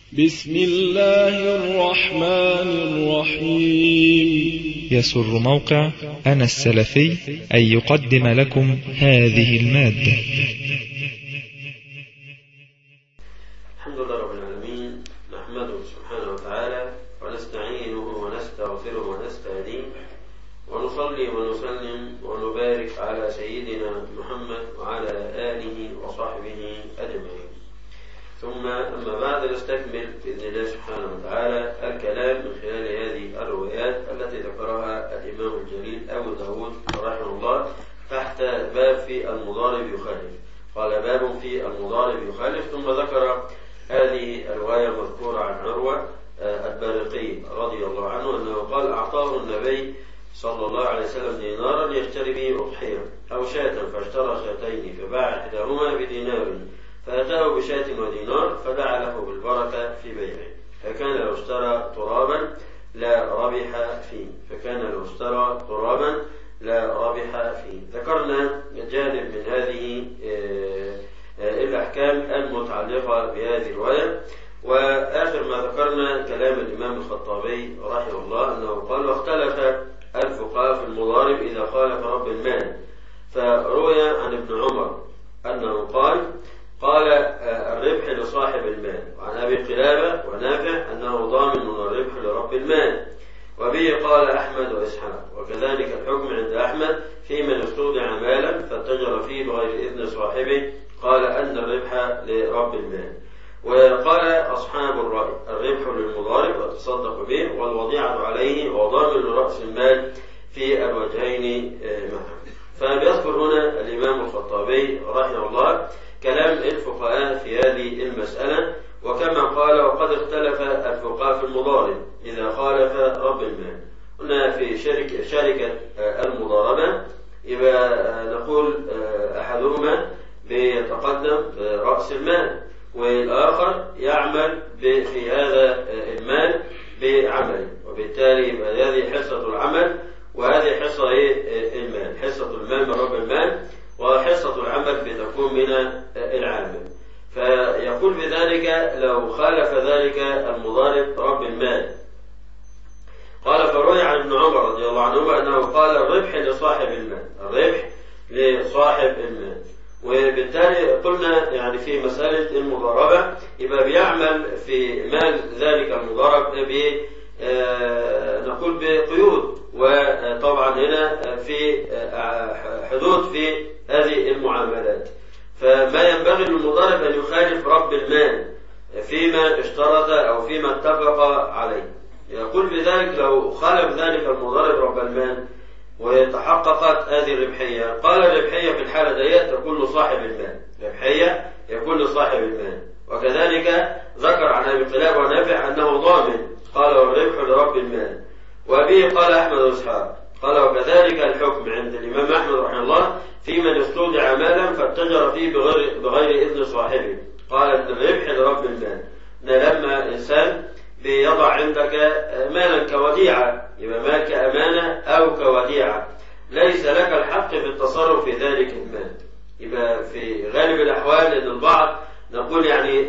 بسم الله الرحمن الرحيم يسر موقع أنا السلفي أن يقدم لكم هذه المادة الحمد لله رب العالمين نحمده سبحانه وتعالى ونستعينه ونستغفره ونستهديه ونصلي ونسلم ونبارك على سيدنا محمد وعلى آله وصحبه أجمعين ثم أما بعد نستكمل بإذن الله سبحانه وتعالى الكلام من خلال هذه الروايات التي ذكرها الإمام الجليل أبو داود رحمه الله تحت باب في المضارب يخالف قال باب في المضارب يخالف ثم ذكر هذه الرواية المذكورة عن عروة البارقي رضي الله عنه أنه قال أعطاه النبي صلى الله عليه وسلم دينارا يشتري به أضحية أو شاة فاشترى شاتين فباع إحداهما بدينار فأتاه بشاة ودينار فدعا له بالبركة في بيعه فكان لو اشترى ترابا لا ربح فيه فكان لو اشترى ترابا لا ربح فيه ذكرنا جانب من هذه الأحكام المتعلقة بهذه الرواية وآخر ما ذكرنا كلام الإمام الخطابي رحمه الله أنه قال واختلف الفقهاء في المضارب إذا خالف رب المال فروي عن ابن عمر أنه قال قال الربح لصاحب المال وعن أبي قلابة ونافع أنه ضامن الربح لرب المال وبه قال أحمد وإسحاق وكذلك الحكم عند أحمد في من استودع مالا فاتجر فيه بغير إذن صاحبه قال أن الربح لرب المال وقال أصحاب الرأي الربح للمضارب وتصدق به والوضيعة عليه وضامن لرأس المال في الوجهين معا فبيذكر هنا الإمام الخطابي رحمه الله كلام الفقهاء في هذه المسألة وكما قال وقد اختلف الفقهاء في المضارب إذا خالف رب المال قلنا في شركة, شركة المضاربة يبقى نقول أحدهما بيتقدم برأس المال والآخر يعمل في هذا المال بعمله وبالتالي يبقى هذه حصة العمل وهذه حصة المال حصة المال من رب المال وحصة العمل بتكون من العامل فيقول بذلك لو خالف ذلك المضارب رب المال قال فروي عن ابن عمر رضي الله عنهما أنه قال الربح لصاحب المال الربح لصاحب المال وبالتالي قلنا يعني في مسألة المضاربة يبقى بيعمل في مال ذلك المضارب ب نقول بقيود وطبعا هنا في حدود في هذه المعاملات فما ينبغي للمضارب أن يخالف رب المال فيما اشترط أو فيما اتفق عليه يقول بذلك لو خالف ذلك المضارب رب المال وتحققت هذه الربحية قال الربحية في الحالة ديت تكون لصاحب المال ربحية يكون لصاحب المال وكذلك ذكر عن أبي قلاب ونافع أنه ضامن قال والربح لرب المال وبه قال أحمد وإسحاق قال وكذلك الحكم عند الإمام أحمد رحمه الله في من استودع مالا فاتجر فيه بغير, بغير إذن صاحبه قال أن الربح لرب المال لما إنسان بيضع عندك مالا كوديعة يبقى مال كأمانة أو كوديعة ليس لك الحق في التصرف في ذلك المال يبقى في غالب الأحوال أن البعض نقول يعني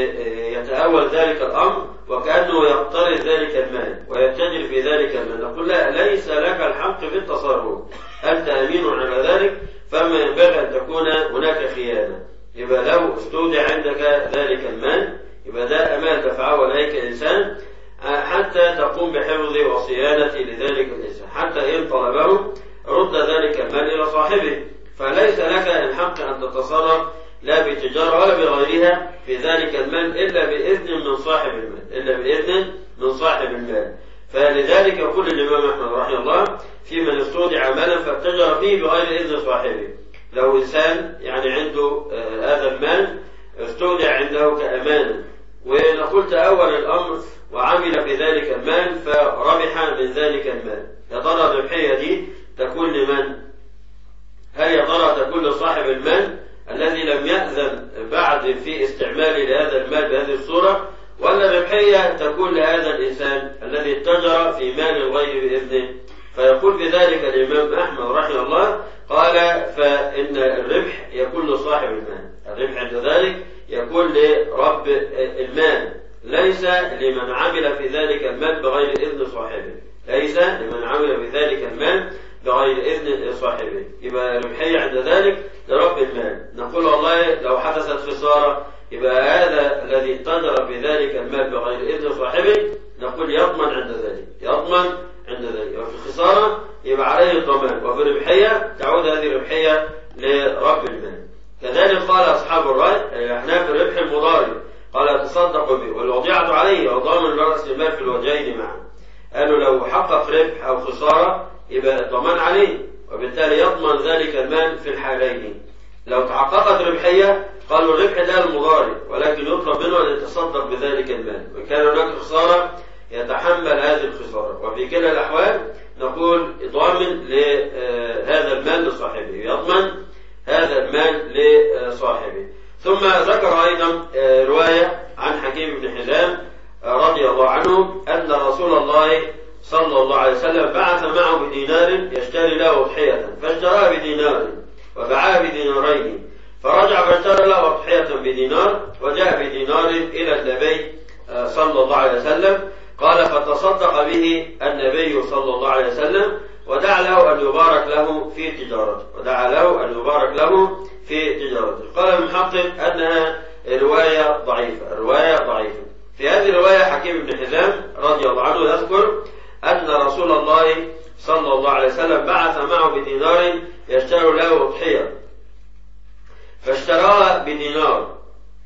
يتأول ذلك الأمر وكأنه يقترض ذلك المال ويتجر في ذلك المال نقول لا ليس لك الحق في التصرف أنت أمين على ذلك فما ينبغي أن تكون هناك خيانة يبقى لو استودع عندك ذلك المال يبقى ده أمان دفعه إليك إنسان حتى تقوم بحفظ وصيانة لذلك الإنسان حتى إن طلبه رد ذلك المال إلى صاحبه فليس لك الحق أن تتصرف لا بتجارة ولا بغيرها في ذلك المال إلا بإذن من صاحب المال إلا بإذن من صاحب المال فلذلك يقول الإمام أحمد رحمه الله في من استودع مالا فاتجر فيه بغير إذن صاحبه لو إنسان يعني عنده هذا المال استودع عنده كأمانة ونقول تأول الأمر وعمل بذلك المال فربح من ذلك المال يا ترى الربحية دي تكون لمن؟ هل يا ترى تكون لصاحب المال الذي لم يأذن بعد في استعماله لهذا المال بهذه الصورة ولا الربحية تكون لهذا الإنسان الذي اتجر في مال الغير بإذنه فيقول بذلك الإمام أحمد رحمه الله قال فإن الربح يكون لصاحب المال الربح عند ذلك يكون لرب المال ليس لمن عمل في ذلك المال بغير إذن صاحبه ليس لمن عمل في ذلك المال بغير إذن صاحبه يبقى ربحية عند ذلك لرب المال نقول والله لو حدثت خسارة يبقى هذا الذي اتجر في ذلك المال بغير إذن صاحبه نقول يضمن عند ذلك يضمن عند ذلك وفي الخسارة يبقى عليه الضمان وفي الربحية تعود هذه الربحية لرب المال كذلك قال أصحاب الرأي احنا في الربح المضارب قال يتصدق به والوضيعة عليه وضامن رأس المال في الوجهين معا قالوا لو حقق ربح أو خسارة يبقى الضمان عليه وبالتالي يضمن ذلك المال في الحالين لو تحققت ربحية قالوا الربح ده المضارب ولكن يطلب منه أن يتصدق بذلك المال وإن كان هناك خسارة يتحمل هذه الخسارة وفي كلا الأحوال نقول ضامن لهذا المال لصاحبه يضمن هذا المال لصاحبه ثم ذكر أيضا رواية عن حكيم بن حزام رضي الله عنه أن رسول الله صلى الله عليه وسلم بعث معه بدينار يشتري له أضحية فاشتراها بدينار وباعها بدينارين فرجع فاشترى له أضحية بدينار وجاء بدينار إلى النبي صلى الله عليه وسلم قال فتصدق به النبي صلى الله عليه وسلم ودعا له أن يبارك له في تجارته ودعا له أن يبارك له في تجارته قال المحقق أنها رواية ضعيفة الرواية ضعيفة في هذه الرواية حكيم بن حزام رضي الله عنه يذكر أن رسول الله صلى الله عليه وسلم بعث معه بدينار يشتري له أضحية فاشتراها بدينار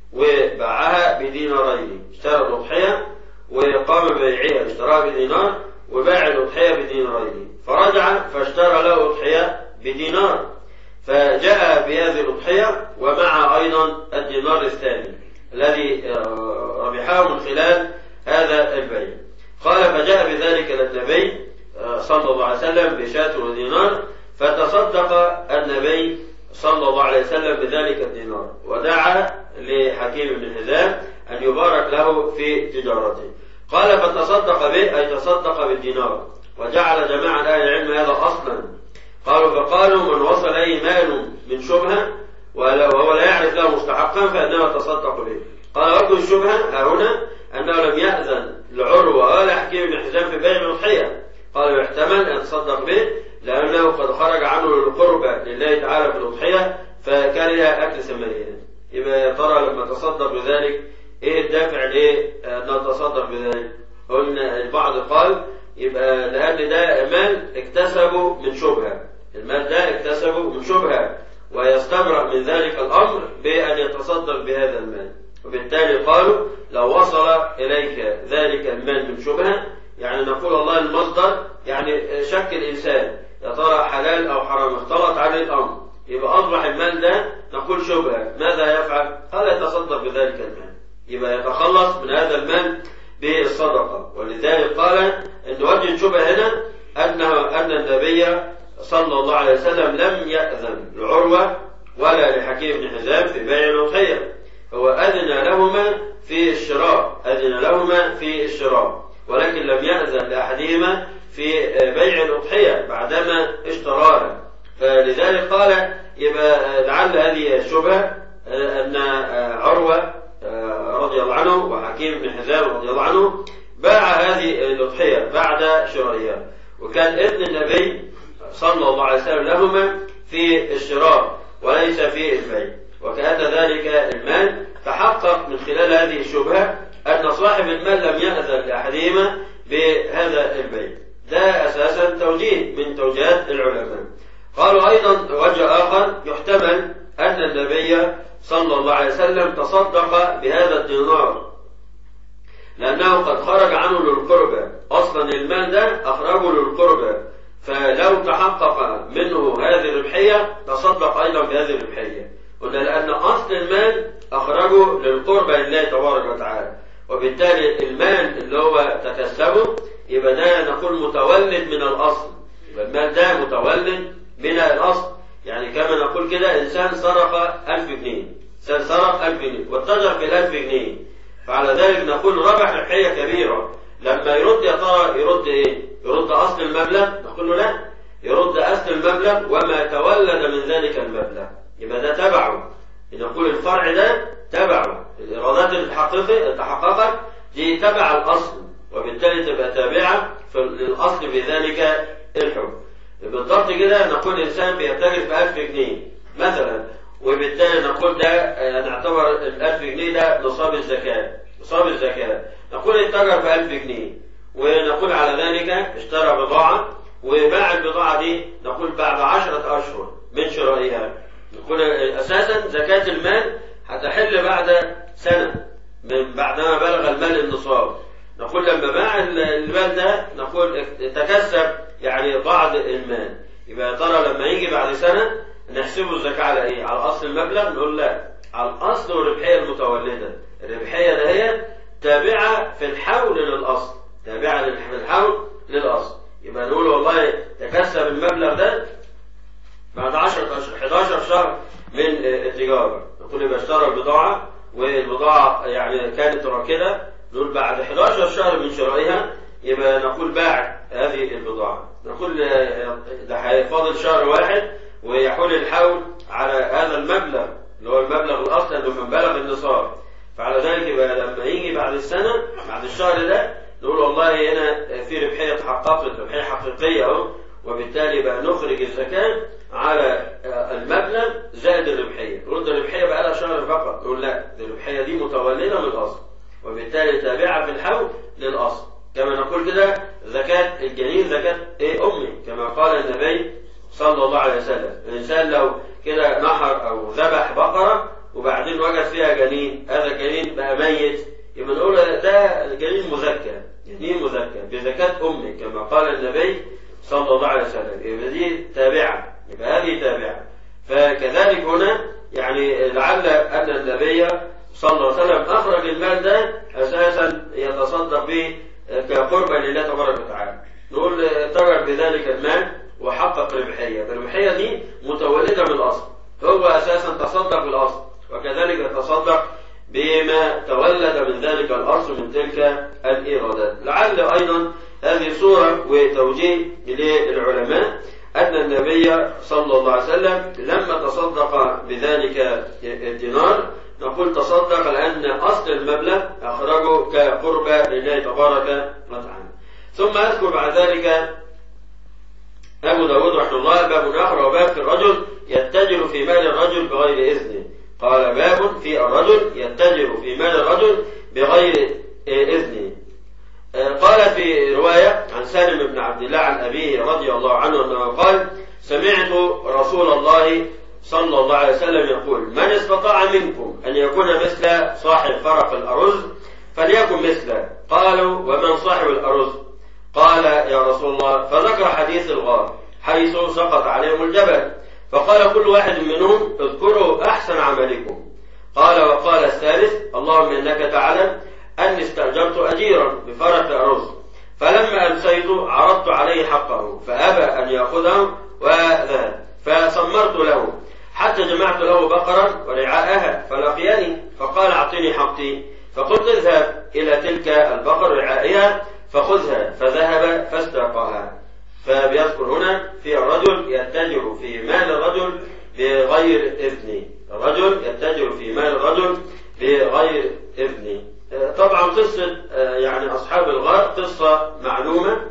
وباعها بدينارين اشترى الأضحية وقام ببيعها اشتراها بدينار وباع الأضحية بدينارين فرجع فاشترى له أضحية بدينار فجاء بهذه الأضحية ومع أيضا الدينار الثاني الذي ربحه من خلال هذا البيع قال فجاء بذلك للنبي صلى الله عليه وسلم بشاة ودينار فتصدق النبي صلى الله عليه وسلم بذلك الدينار ودعا لحكيم بن حزام أن يبارك له في تجارته قال فتصدق به أي تصدق بالدينار وجعل جماعة أهل العلم هذا أصلا قالوا فقالوا من وصل إليه مال من شبهة وهو لا يعرف له مستحقا فإنه يتصدق به قال وجه الشبهة ها هنا أنه لم يأذن لعروة ولا حكيم بن حزام في بيع الأضحية قال يحتمل أن يتصدق به لأنه قد خرج عنه القربة لله تعالى في الأضحية فكره أكل ثمانية يبقى يا ترى لما تصدق بذلك إيه الدافع ليه أن نتصدق بذلك؟ قلنا البعض قال يبقى لأن ده مال اكتسبه من شبهة المال ده اكتسبه من شبهة ويستبرأ من ذلك الأمر بأن يتصدق بهذا المال وبالتالي قالوا لو وصل إليك ذلك المال من شبهة يعني نقول الله المصدر يعني شك الإنسان يا ترى حلال أو حرام اختلط عليه الأمر يبقى أصبح المال ده نقول شبهة ماذا يفعل؟ قال يتصدق بذلك المال يبقى يتخلص من هذا المال بالصدقة ولذلك قال أن وجه الشبهة هنا أنه أن النبي صلى الله عليه وسلم لم يأذن لعروة ولا لحكيم بن حزام في بيع الأضحية هو أذن لهما في الشراء أذن لهما في الشراء ولكن لم يأذن لأحدهما في بيع الأضحية بعدما اشتراها فلذلك قال يبقى لعل هذه الشبهة أن عروة رضي الله عنه وحكيم بن حزام رضي الله عنه باع هذه الأضحية بعد شرائها وكان ابن النبي صلى الله عليه وسلم لهما في الشراء وليس في البيع وكأن ذلك المال تحقق من خلال هذه الشبهة أن صاحب المال لم يأذن لأحدهما بهذا البيع ده أساسا توجيه من توجيهات العلماء قالوا أيضا وجه آخر يحتمل أن النبي صلى الله عليه وسلم تصدق بهذا الدينار لأنه قد خرج عنه للقربة أصلا المال ده أخرجه للقربة فلو تحقق منه هذه الربحية تصدق أيضا بهذه الربحية قلنا لأن أصل المال أخرجه للقربة لله تبارك وتعالى وبالتالي المال اللي هو تكسبه يبقى ده نقول متولد من الأصل يبقى المال ده متولد من الأصل يعني كما نقول كده إنسان سرق ألف جنيه إنسان سرق ألف جنيه واتجر في الألف جنيه فعلى ذلك نقول ربح ربحية كبيرة لما يرد يا ترى يرد إيه؟ يرد أصل المبلغ نقول له لا يرد أصل المبلغ وما تولد من ذلك المبلغ يبقى ده تبعه نقول الفرع ده تبعه الإيرادات الحقيقية تحققت تبع الأصل وبالتالي تبقى تابعة في- للأصل في ذلك الحكم بالضبط كده نقول إنسان بيتاجر في 1000 جنيه مثلا وبالتالي نقول ده آه، نعتبر ال 1000 جنيه ده نصاب الزكاة نصاب الزكاة نقول اتجر ب 1000 جنيه ونقول على ذلك اشترى بضاعة وباع البضاعة دي نقول بعد عشرة أشهر من شرائها نقول أساسا زكاة المال هتحل بعد سنة من بعدما بلغ المال النصاب نقول لما باع المال ده نقول تكسب يعني بعض المال يبقى يا ترى لما يجي بعد سنة نحسبه الزكاة على ايه؟ على أصل المبلغ نقول لا على الأصل والربحية المتولدة الربحية ده هي تابعة في الحول للأصل تابعة في الحول للأصل يبقى نقول والله تكسب المبلغ ده بعد 10 أشهر 11 شهر من التجارة نقول يبقى اشترى البضاعة والبضاعة يعني كانت راكدة نقول بعد 11 شهر من شرائها يبقى نقول باع هذه البضاعة نقول ده هيفاضل شهر واحد ويحول الحول على هذا المبلغ اللي هو المبلغ الأصلي اللي من بلغ النصاب فعلى ذلك يبقى لما يجي بعد السنة بعد الشهر ده نقول والله هنا في ربحية تحققت ربحية حقيقية أهو وبالتالي بقى نخرج الزكاة على المبلغ زائد الربحية نقول ده الربحية بقى لها شهر فقط نقول لا دي الربحية دي متولدة من الأصل وبالتالي تابعة في الحول للأصل كما نقول كده زكاة الجنين زكاة إيه أمي كما قال النبي صلى الله عليه وسلم الإنسان لو كده نحر أو ذبح بقرة وبعدين وجد فيها جنين هذا الجنين بقى ميت يبقى نقول ده الجنين مزكى جنين مزكى بزكاة أمي كما قال النبي صلى الله عليه وسلم يبقى دي تابعة يبقى هذه تابعة فكذلك هنا يعني لعل أن النبي صلى الله عليه وسلم أخرج المال ده أساسا يتصدق به كقربة لله تبارك وتعالى نقول تجر بذلك المال وحقق ربحية الربحية دي متولدة من الأصل هو أساسا تصدق بالأصل وكذلك يتصدق بما تولد من ذلك الأصل من تلك الإيرادات لعل أيضا هذه صورة وتوجيه للعلماء أن النبي صلى الله عليه وسلم لما تصدق بذلك الدينار نقول تصدق لأن أصل المبلغ أخرجه كقربة لله تبارك وتعالى ثم أذكر بعد ذلك أبو داود رحمه الله باب آخر وباب في الرجل يتجر في مال الرجل بغير إذنه قال باب في الرجل يتجر في مال الرجل بغير إذنه قال في رواية عن سالم بن عبد الله عن أبيه رضي الله عنه أنه قال سمعت رسول الله صلى الله عليه وسلم يقول من استطاع منكم أن يكون مثل صاحب فرق الأرز فليكن مثله قالوا ومن صاحب الأرز قال يا رسول الله فذكر حديث الغار حيث سقط عليهم الجبل فقال كل واحد منهم اذكروا أحسن عملكم قال وقال الثالث اللهم إنك تعلم أني استأجرت أجيرا بفرق أرز فلما أمسيت عرضت عليه حقه فأبى أن يأخذه وذهب فسمرت له حتى جمعت له بقرا ورعاءها فلقيني فقال أعطني حقي فقلت اذهب إلى تلك البقر رعائها فخذها فذهب فاستاقاها فبيذكر هنا في الرجل يتجر في مال الرجل بغير إذنه الرجل يتجر في مال الرجل بغير إذنه طبعا قصة يعني أصحاب الغار قصة معلومة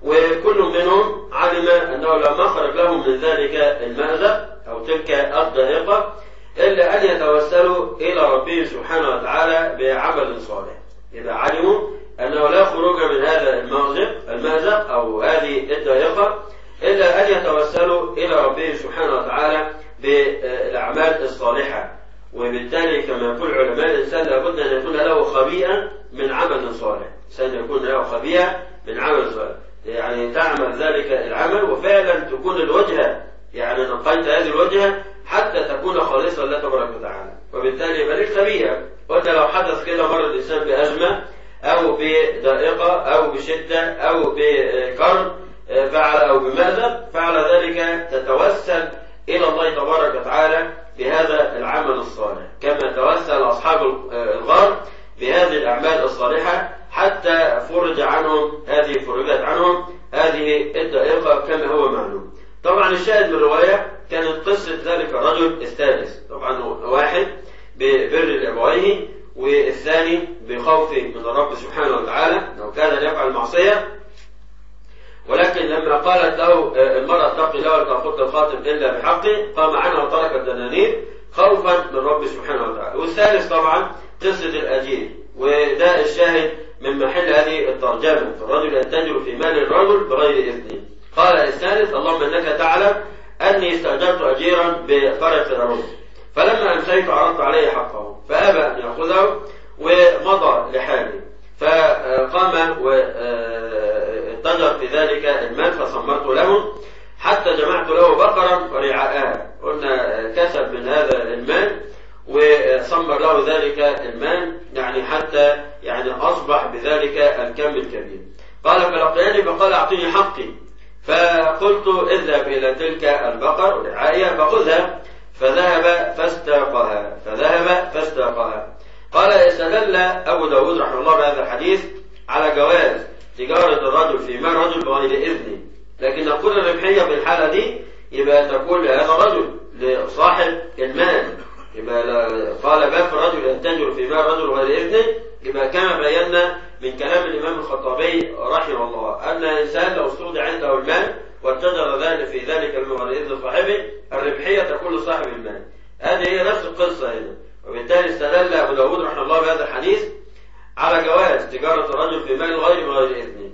وكل منهم علم أنه لما خرج لهم من ذلك المأزق أو تلك الضائقة إلا أن يتوسلوا إلى ربهم سبحانه وتعالى بعمل صالح إذا علموا أنه لا خروج من هذا المأزق المأزق أو هذه الضائقة إلا أن يتوسلوا إلى ربهم سبحانه وتعالى بالأعمال الصالحة وبالتالي كما يقول علماء الإنسان لابد أن يكون له خبيئة من عمل صالح الإنسان يكون له خبيئة من عمل صالح يعني تعمل ذلك العمل وفعلا تكون الوجهة يعني نقيت هذه الوجهة حتى تكون خالصة لله تبارك وتعالى وبالتالي يبقى لك خبيئة وأنت لو حدث كده مر الإنسان بأزمة أو بضائقة أو بشدة أو بكرب فعل أو بماذا فعل ذلك تتوسل إلى الله تبارك وتعالى بهذا العمل الصالح كما توسل أصحاب الغار بهذه الأعمال الصالحة حتى فرج عنهم هذه فرجت عنهم هذه الدائقة كما هو معلوم طبعا الشاهد من الرواية كانت قصة ذلك الرجل الثالث طبعا واحد ببر الأبوين والثاني بخوفه من الرب سبحانه وتعالى وتعالى أنه كان يفعل المعصية ولكن لما قالت له المرأة اتقي لا ولا تأخذ الخاتم إلا بحقه قام عنها وترك الدنانير خوفا من رب سبحانه وتعالى والثالث طبعا قصة الأجير وده الشاهد من محل هذه الترجمة الرجل يتجر في مال الرجل بغير إذنه قال الثالث اللهم إنك تعلم أني استأجرت أجيرا بقرية الأرض فلما أمسيت عرضت عليه حقه فأبى أن يأخذه ومضى لحاله فقام واتجر في ذلك المال فصمرت له حتى جمعت له بقرا ورعاءها قلنا كسب من هذا المال وصمر له ذلك المال يعني حتى يعني أصبح بذلك الكم الكبير قال فلقياني فقال أعطيني حقي فقلت اذهب إلى تلك البقر ورعائها فخذها فذهب فاستاقها فذهب فاستاقها قال استدل أبو داود رحمه الله بهذا الحديث على جواز تجارة الرجل في مال رجل بغير إذنه لكن نقول الربحية في الحالة دي يبقى تكون لهذا الرجل لصاحب المال يبقى قال باب الرجل يتجر في مال رجل غير إذنه يبقى كما بينا من كلام الإمام الخطابي رحمه الله أن الإنسان لو استودع عنده المال واتجر ذلك في ذلك المال غير إذن صاحبه الربحية تكون لصاحب المال هذه هي نفس القصة هنا وبالتالي استدل أبو داود رحمه الله بهذا الحديث على جواز تجارة الرجل في مال الغير بغير إذنه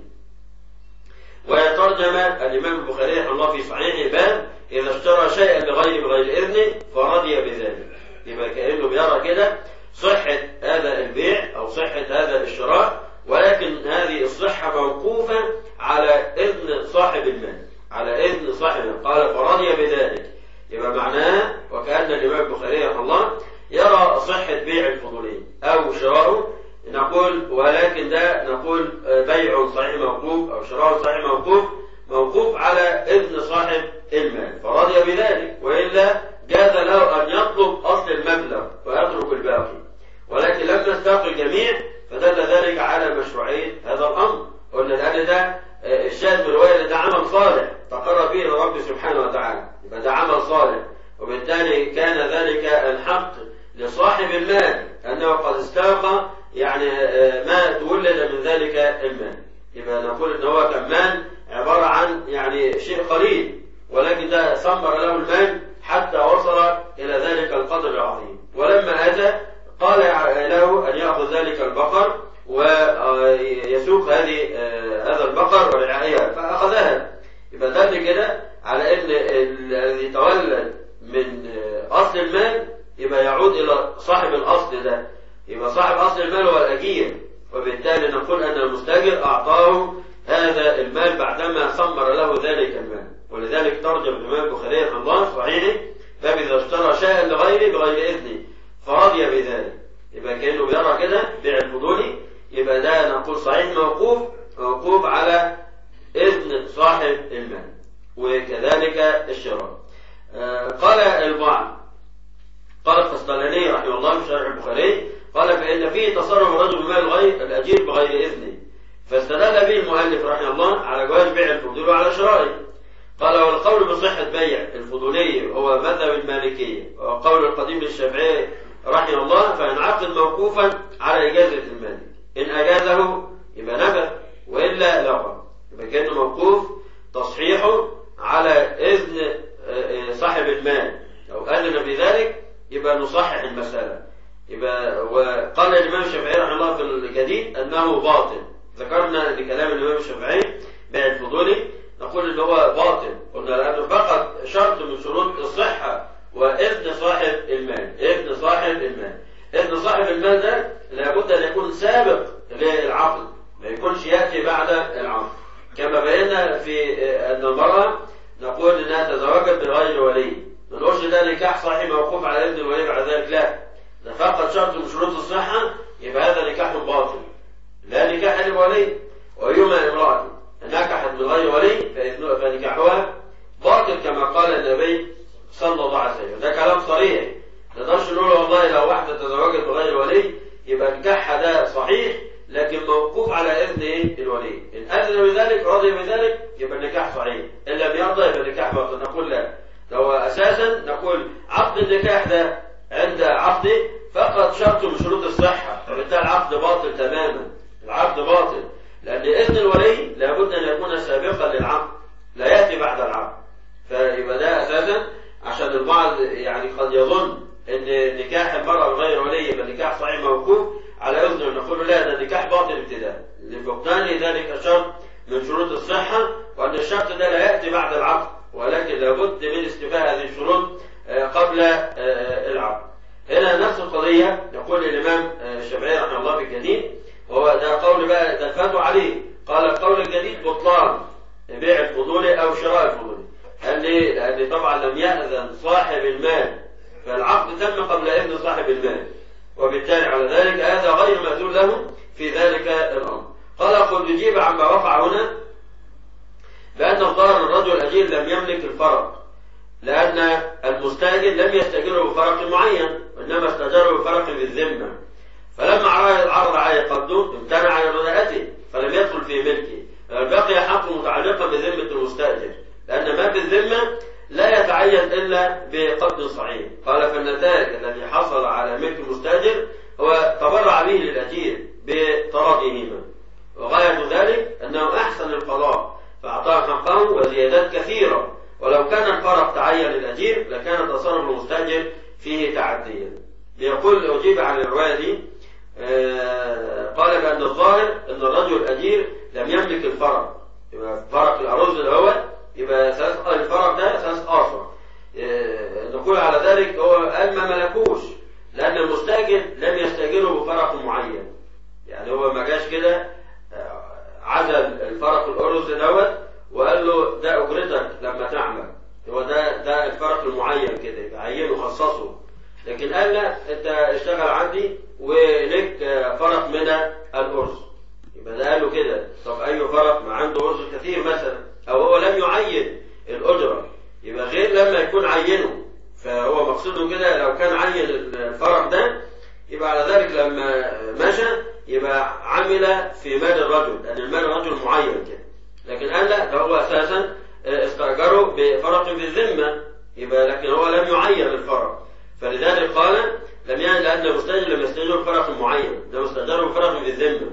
وترجم الإمام البخاري رحمه الله في صحيحه باب إذا اشترى شيئا لغير بغير إذنه فرضي بذلك يبقى كأنه بيرى كده صحة هذا البيع أو صحة هذا الشراء ولكن هذه الصحة موقوفة على إذن صاحب المال على إذن صاحب المال قال فرضي بذلك يبقى معناه وكأن الإمام البخاري رحمه الله يرى صحة بيع الفضولين أو شراؤه نقول ولكن ده نقول بيع صحيح موقوف أو شراء صحيح موقوف موقوف على إذن صاحب المال فرضي بذلك وإلا جاز له أن يطلب أصل المبلغ ويترك الباقي ولكن لم نستاق الجميع فدل ذلك على مشروعية هذا الأمر قلنا لأن ده الشاهد من الرواية ده عمل صالح تقرب به الرب سبحانه وتعالى يبقى ده عمل صالح وبالتالي كان ذلك الحق لصاحب المال أنه قد استاق يعني ما تولد من ذلك المال يبقى نقول ان هو كان مال عبارة عن يعني شيء قليل ولكن ده ثمر له المال حتى وصل إلى ذلك القدر العظيم ولما أتى قال له أن يأخذ ذلك البقر ويسوق هذه هذا البقر ورعاية فأخذها يبقى دل كده على أن الذي تولد من أصل المال يبقى يعود إلى صاحب الأصل ده يبقى صاحب أصل المال هو الأجير وبالتالي نقول أن المستأجر أعطاه هذا المال بعدما ثمر له ذلك المال ولذلك ترجم الإمام البخاري رحمه الله صحيحه باب إذا اشترى شيئا لغيره بغير إذنه فرضي بذلك يبقى كأنه بيرى كده بيع الفضولي يبقى ده نقول صحيح موقوف موقوف على إذن صاحب المال وكذلك الشراء آه قال البعض قال القسطلاني رحمه الله في شرح البخاري قال فإن فيه تصرف الرجل بمال الغير الأجير بغير إذنه فاستدل به المؤلف رحمه الله على جواز بيع الفضول وعلى شرائه قال والقول بصحة بيع الفضولي هو مذهب المالكية وقول القديم للشافعي رحمه الله فينعقد موقوفا على إجازة المالك إن أجازه يبقى نفى وإلا لغى يبقى كأنه موقوف تصحيحه على إذن صاحب المال لو أذن بذلك يبقى نصحح المسألة يبقى وقال الإمام الشافعي رحمه الله في الجديد أنه باطل ذكرنا لكلام الإمام الشافعي بيع الفضولي نقول ان هو باطل قلنا لانه فقط شرط من شروط الصحه واذن صاحب المال اذن صاحب المال اذن صاحب المال ده لابد ان يكون سابق للعقد ما يكونش ياتي بعد العقد كما بينا في ان المراه نقول انها تزوجت بغير ولي ما نقولش ده نكاح صحيح موقوف على اذن الولي بعد ذلك لا ده فقط شرط من شروط الصحه يبقى هذا نكاح باطل لا نكاح لولي ويما امرأة نكحت من غير ولي فنكاحها باطل كما قال النبي صلى الله عليه وسلم ده كلام صريح ما نقدرش نقول والله لو واحدة تزوجت بغير ولي يبقى نكاحها ده صحيح لكن موقوف على إذن إيه؟ الولي إن أذن بذلك رضي بذلك يبقى النكاح صحيح إن لم يرضى يبقى النكاح باطل نقول لا لو أساسا نقول عقد النكاح ده عند عقده فقط شرط من شروط الصحة فبالتالي العقد باطل تماما العقد باطل لأن إذن الولي لابد أن يكون سابقا للعقد لا يأتي بعد العقد فيبقى ده أساسا عشان البعض يعني قد يظن أن نكاح المرأة بغير ولي يبقى نكاح صحيح موقوف على إذن نقول لا ده نكاح باطل ابتداء لفقدان ذلك شرط من شروط الصحة وأن الشرط ده لا يأتي بعد العقد ولكن لابد من استيفاء هذه الشروط قبل العقد هنا نفس القضية يقول الإمام الشافعي رحمه الله في الجديد وهو ده قول بقى تلفتوا عليه قال القول الجديد بطلان بيع الفضول أو شراء الفضول قال لي لأن طبعا لم يأذن صاحب المال فالعقد تم قبل إذن صاحب المال وبالتالي على ذلك هذا غير مأذون له في ذلك الأمر قال قد يجيب عما وقع هنا بأن الضار الرجل الأجير لم يملك الفرق لأن المستأجر لم يستأجره بفرق معين وإنما استأجره بفرق بالذمة فلما عرض عليه قبضه امتنع عن رداءته فلم يدخل في ملكه بقي حقه متعلقا بذمة المستأجر لأن ما بالذمة لا يتعين إلا بقبض صحيح قال فالنتائج الذي حصل على ملك المستأجر هو تبرع به للأجير بطردهما وغاية ذلك أنه أحسن القضاء فأعطاه حقه وزيادات كثيرة ولو كان الفرق تعين للأجير لكان تصرف المستأجر فيه تعديا يقول أجيب عن الرواية دي قال بأن الظاهر أن الرجل الأجير لم يملك الفرق يبقى فرق الأرز الأول يبقى أساس الفرق ده أساس آخر نقول على ذلك هو قال ما ملكوش لأن المستأجر لم يستأجره بفرق معين يعني هو ما جاش كده عزل الفرق الأرز الأول وقال له ده أجرتك لما تعمل هو ده ده الفرق المعين كده يبقى عينه خصصه لكن قال لا انت اشتغل عندي ولك فرق من الأرز يبقى ده قال له كده طب أي فرق ما عنده أرز كثير مثلا أو هو لم يعين الأجرة يبقى غير لما يكون عينه فهو مقصوده كده لو كان عين الفرق ده يبقى على ذلك لما مشى يبقى عمل في مال الرجل لأن المال الرجل معين كده لكن قال لا ده هو أساسا استأجره بفرق في الذمة يبقى لكن هو لم يعين الفرق فلذلك قال لم يعني لأن المستأجر لم يستأجره بفرق معين ده مستأجره بفرق في الذمة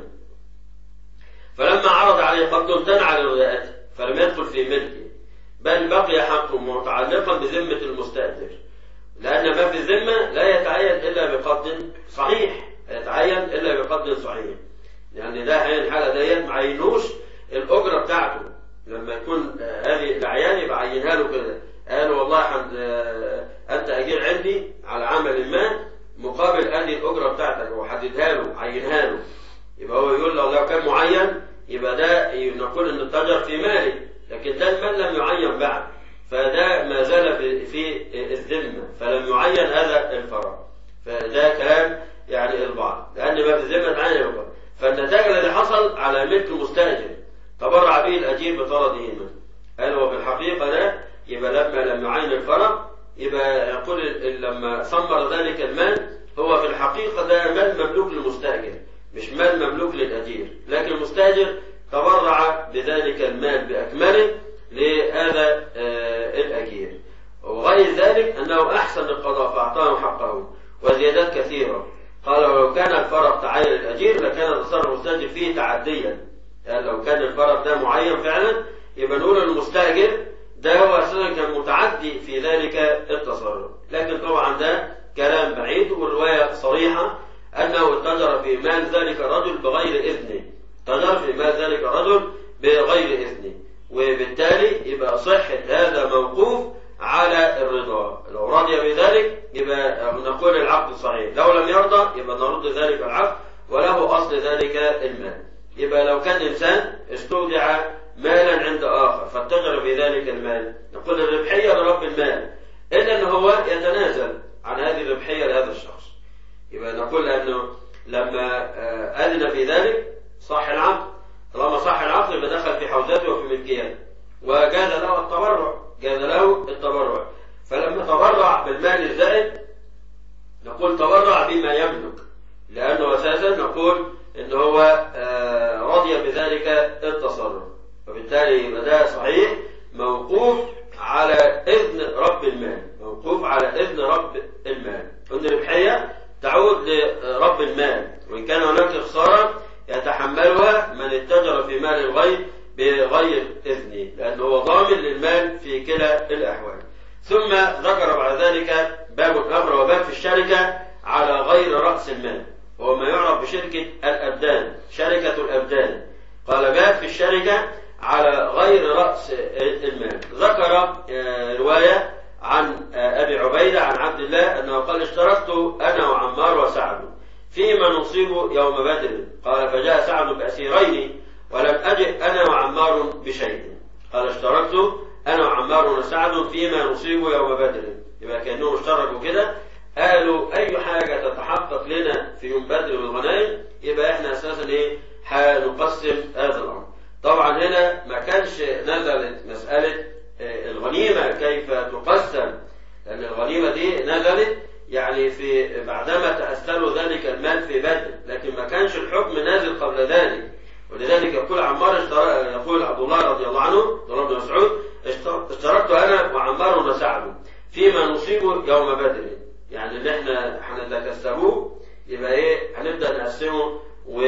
فلما عرض عليه قبض امتنع على الوداءات فلم يدخل في ملكه بل بقي حقه متعلقا بذمة المستأجر لأن ما في الذمة لا يتعين إلا بقبض صحيح يتعين إلا بقبض صحيح يعني ده هي الحالة ديت ما عينوش الأجرة بتاعته لما يكون هذه الأعيان يبقى عينها له كده قالوا والله حد أنت أجير عندي على عمل ما مقابل هذه الأجرة بتاعتك وحددها له عينها له يبقى هو يقول لو لو كان معين يبقى ده نقول ان التاجر في مالي لكن ده المال لم يعين بعد فده ما زال في الذمه فلم يعين هذا الفرع فده كلام يعني البعض لان ما في الذمه تعين الفرع فالنتاج الذي حصل على ملك المستاجر تبرع به الاجير بطردهما قال هو في الحقيقه ده يبقى لما لم يعين الفرع يبقى يقول لما ثمر ذلك المال هو في الحقيقه ده مال مملوك للمستاجر مش مال مملوك للأجير لكن المستاجر تبرع بذلك المال بأكمله لهذا الأجير وغير ذلك أنه أحسن القضاء فأعطاه حقه وزيادات كثيرة قال ولو كان الفرق تعين للأجير لكان تصرف المستاجر فيه تعديا يعني لو كان الفرق ده معين فعلا يبقى نقول المستاجر ده هو أساسا كان متعدي في ذلك التصرف لكن طبعا ده كلام بعيد والرواية صريحة أنه اتجر في مال ذلك الرجل بغير إذنه تجر في مال ذلك الرجل بغير إذنه وبالتالي يبقى صحة هذا موقوف على الرضا لو رضي بذلك يبقى نقول العقد صحيح لو لم يرضى يبقى نرد ذلك العقد وله أصل ذلك المال يبقى لو كان إنسان استودع مالا عند آخر فاتجر في ذلك المال نقول الربحية لرب المال إلا أنه هو يتنازل عن هذه الربحية لهذا الشخص يبقى نقول أنه لما أذن في ذلك صح العقد طالما صح العقد يبقى دخل في حوزته وفي ملكيته وجاز له التبرع جاز له التبرع فلما تبرع بالمال الزائد نقول تبرع بما يملك لأنه أساسا نقول إن هو رضي بذلك التصرف وبالتالي يبقى ده صحيح موقوف على إذن رب المال موقوف على إذن رب المال قلنا الربحية تعود لرب المال وإن كان هناك خسارة يتحملها من اتجر في مال الغير بغير إذنه لأنه هو ضامن للمال في كلا الأحوال ثم ذكر بعد ذلك باب آخر وباب في الشركة على غير رأس المال وهو ما يعرف بشركة الأبدان شركة الأبدان قال باب في الشركة على غير رأس المال ذكر رواية عن أبي عبيدة عن عبد الله أنه قال اشتركت أنا وعمار وسعد فيما نصيب يوم بدر قال فجاء سعد بأسيرين ولم أجئ أنا وعمار بشيء قال اشتركت أنا وعمار وسعد فيما نصيب يوم بدر يبقى كأنهم اشتركوا كده قالوا أي حاجة تتحقق لنا في يوم بدر والغنائم يبقى احنا أساسا إيه هنقسم هذا الأمر طبعا هنا ما كانش نزلت مسألة الغنيمة كيف تقسم لأن الغنيمة دي نزلت يعني في بعدما تأثروا ذلك المال في بدر لكن ما كانش الحكم نازل قبل ذلك ولذلك يقول عمار اشترى يقول عبد الله رضي الله عنه عبد الله بن مسعود اشتركت انا وعمار وسعد فيما نصيب يوم بدر يعني اللي احنا هنتكسبوه يبقى ايه هنبدا نقسمه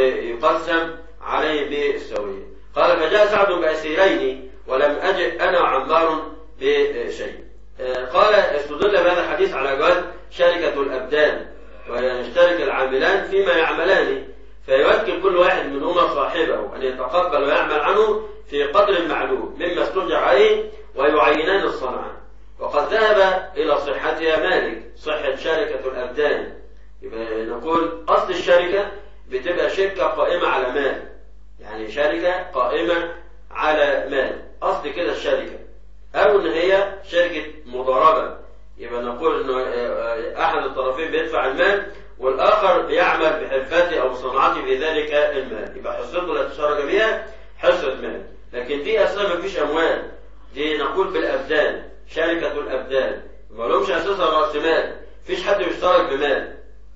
ويقسم عليه بالسويه قال فجاء سعد باسيرين ولم اجئ انا وعمار بشيء قال استدل بهذا الحديث على جواز شركه الابدان ويشترك العاملان فيما يعملان فيوكل كل واحد منهما صاحبه أن يتقبل ويعمل عنه في قدر معلوم مما استرجع عليه ويعينان الصنعة وقد ذهب إلى صحتها مالك صحة شركة الأبدان يبقى نقول أصل الشركة بتبقى شركة قائمة على مال يعني شركة قائمة على مال أصل كده الشركة أو إن هي شركة مضاربة يبقى نقول إنه أحد الطرفين بيدفع المال والآخر بيعمل بحرفته أو صنعته في ذلك المال يبقى حصته التي شارك بها حصة مال لكن دي أصلا ما فيش أموال دي نقول بالأبدان شركة الأبدان ما لهمش أساسا رأس مال فيش حد بيشترك بمال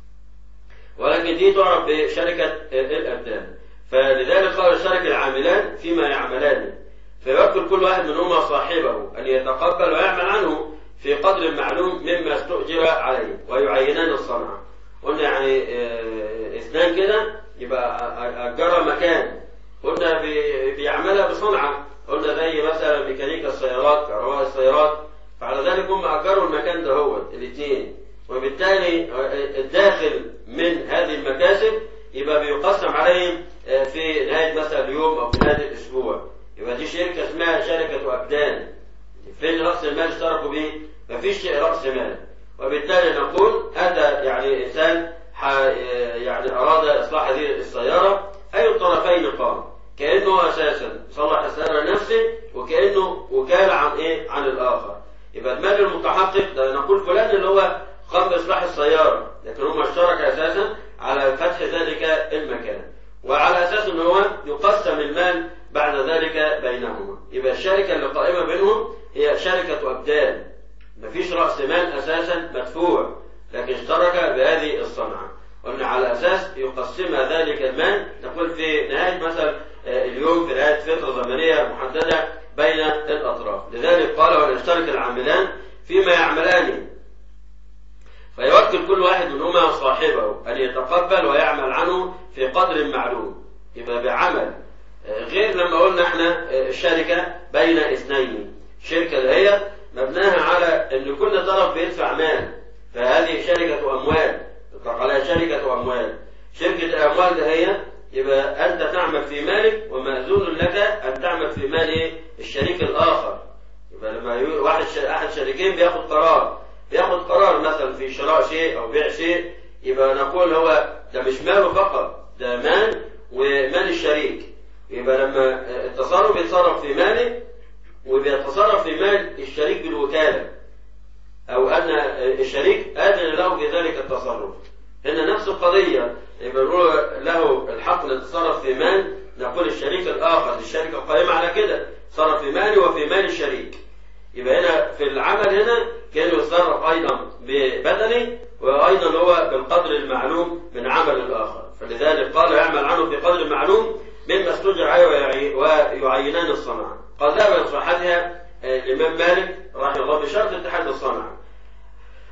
ولكن دي تعرف بشركة الأبدان فلذلك قال شرك العاملان فيما يعملان فيوكل كل واحد منهما صاحبه أن يتقبل ويعمل عنه في قدر معلوم مما استؤجر عليه ويعينان الصنعة قلنا يعني اه اثنان كده يبقى أجر مكان قلنا بيعملها بصنعة قلنا زي مثلا ميكانيكا السيارات كهرباء السيارات فعلى ذلك هم أجروا المكان ده هو الاثنين وبالتالي الداخل من هذه المكاسب يبقى بيقسم عليهم في نهاية مثلا اليوم أو في نهاية الأسبوع يبقى دي شركة اسمها شركة أبدان فين رأس المال اشتركوا به؟ مفيش رأس مال وبالتالي نقول أتى يعني إنسان يعني أراد إصلاح هذه السيارة أي الطرفين قام كأنه أساسا صلح السيارة لنفسه وكأنه وكالة عن إيه؟ عن الآخر يبقى المال المتحقق ده نقول فلان اللي هو قام بإصلاح السيارة لكن هم اشترك أساسا على فتح ذلك المكان وعلى أساس أن هو يقسم المال بعد ذلك بينهما يبقى الشركة اللي قائمة بينهم هي شركة أبدان مفيش رأس مال أساسا مدفوع لكن اشترك بهذه الصنعة قلنا على أساس يقسمها ذلك المال نقول في نهاية مثلا اليوم في نهاية فترة زمنية محددة بين الأطراف لذلك قال وليشترك العاملان فيما يعملان فيوكل كل واحد منهما صاحبه أن يتقبل ويعمل عنه في قدر معلوم يبقى بعمل غير لما قلنا احنا الشركة بين اثنين شركة اللي هي مبناها على ان كل طرف بيدفع مال فهذه شركة اموال يطلق عليها شركة اموال شركة الاموال ده هي يبقى انت تعمل في مالك ومأذون لك ان تعمل في مال الشريك الاخر يبقى لما واحد احد شريكين بياخد قرار بياخد قرار مثلا في شراء شيء او بيع شيء يبقى نقول هو ده مش ماله فقط ده مال ومال الشريك يبقى لما التصرف بيتصرف في ماله وبيتصرف في مال الشريك بالوكالة أو أن الشريك أذن له في ذلك التصرف هنا نفس القضية يبقى نقول له الحق للتصرف في مال نقول الشريك الآخر الشركة قائمة على كده صرف في مالي وفي مال الشريك يبقى هنا في العمل هنا كان يتصرف أيضا ببدنه وأيضا هو بالقدر المعلوم من عمل الآخر فلذلك قال يعمل عنه في قدر معلوم مما استجر عليه ويعينان الصنعة قال ذهب إلى صحتها الإمام مالك رحمه الله بشرط اتحاد الصنعة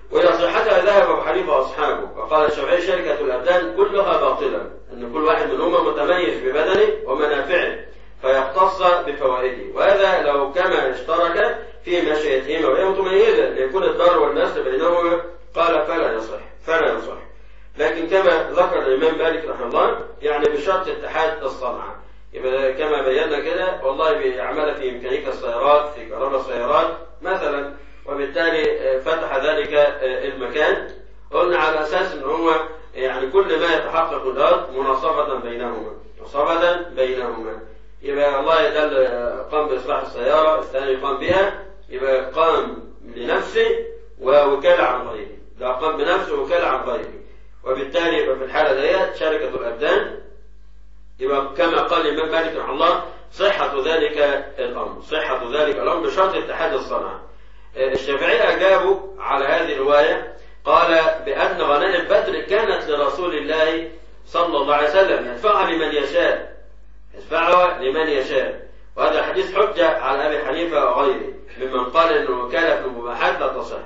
وإلى صحتها ذهب أبو حنيفة وأصحابه وقال الشافعي شركة الأبدان كلها باطلة أن كل واحد منهما متميز ببدنه ومنافعه فيختص بفوائده وهذا لو كما اشترك في مشيئتهما وهي متميزة ليكون الدار والنسل بينهما قال فلا يصح فلا يصح لكن كما ذكر الإمام مالك رحمه الله يعني بشرط اتحاد الصنعة يبقى كما بينا كده والله بيعمل في ميكانيكا السيارات في كهرباء السيارات مثلا وبالتالي فتح ذلك المكان قلنا على اساس ان هو يعني كل ما يتحقق ذلك مناصفة بينهما مناصفة بينهما يبقى والله ده اللي قام باصلاح السيارة الثاني قام بها يبقى قام لنفسه ووكالة عن غيره ده قام بنفسه ووكالة عن غيره وبالتالي يبقى في الحالة ديت شركة الأبدان يبقى كما قال الإمام مالك رحمه الله صحة ذلك الأمر صحة ذلك الأمر بشرط اتحاد الصنعة الشافعية أجابوا على هذه الرواية قال بأن غنائم بدر كانت لرسول الله صلى الله عليه وسلم يدفعها لمن يشاء يدفعها لمن يشاء وهذا الحديث حجة على أبي حنيفة وغيره ممن قال أن الوكالة في المباحات لا تصح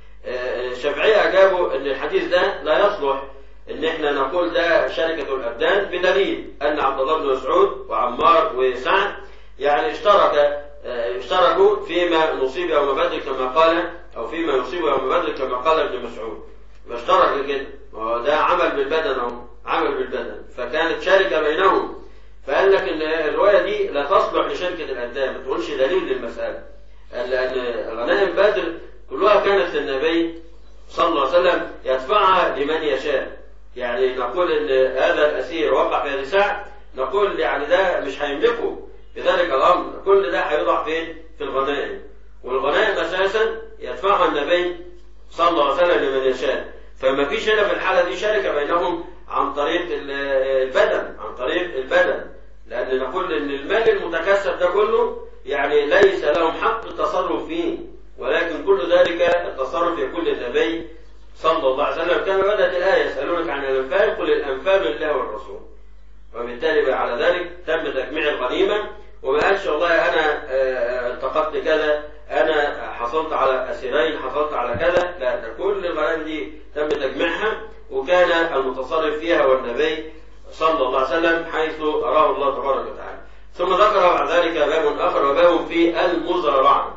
الشافعية أجابوا أن الحديث ده لا يصلح ان احنا نقول ده شركة الابدان بدليل ان عبد الله بن مسعود وعمار وسعد يعني اشترك اشتركوا فيما نصيب يوم بدر كما قال او فيما يصيب يوم بدر كما قال ابن مسعود اشترك كده ده عمل بالبدن اهو عمل بالبدن فكانت شركة بينهم فقال لك ان الرواية دي لا تصلح لشركة الابدان ما تقولش دليل للمسألة لان غنائم بدر كلها كانت للنبي صلى الله عليه وسلم يدفعها لمن يشاء يعني نقول ان هذا الاسير وقع في هذه ساعة نقول يعني ده مش هيملكه بذلك الامر كل ده هيوضع فين في الغنائم والغنائم اساسا يدفعها النبي صلى الله عليه وسلم لمن يشاء فما فيش هنا في الحالة دي شركة بينهم عن طريق البدن عن طريق البدن لأن نقول إن المال المتكسب ده كله يعني ليس لهم حق التصرف فيه ولكن كل ذلك التصرف يكون للنبي صلى الله عليه وسلم كما بدأت الآية يسألونك عن الأنفال قل الأنفال لله والرسول وبالتالي على ذلك تم تجميع الغنيمة وما قالش والله أنا التقطت كذا أنا حصلت على أسيرين حصلت على كذا لا ده كل الغنائم دي تم تجميعها وكان المتصرف فيها والنبي صلى الله عليه وسلم حيث أراه الله تبارك وتعالى ثم ذكر بعد ذلك باب آخر وباب في المزارعة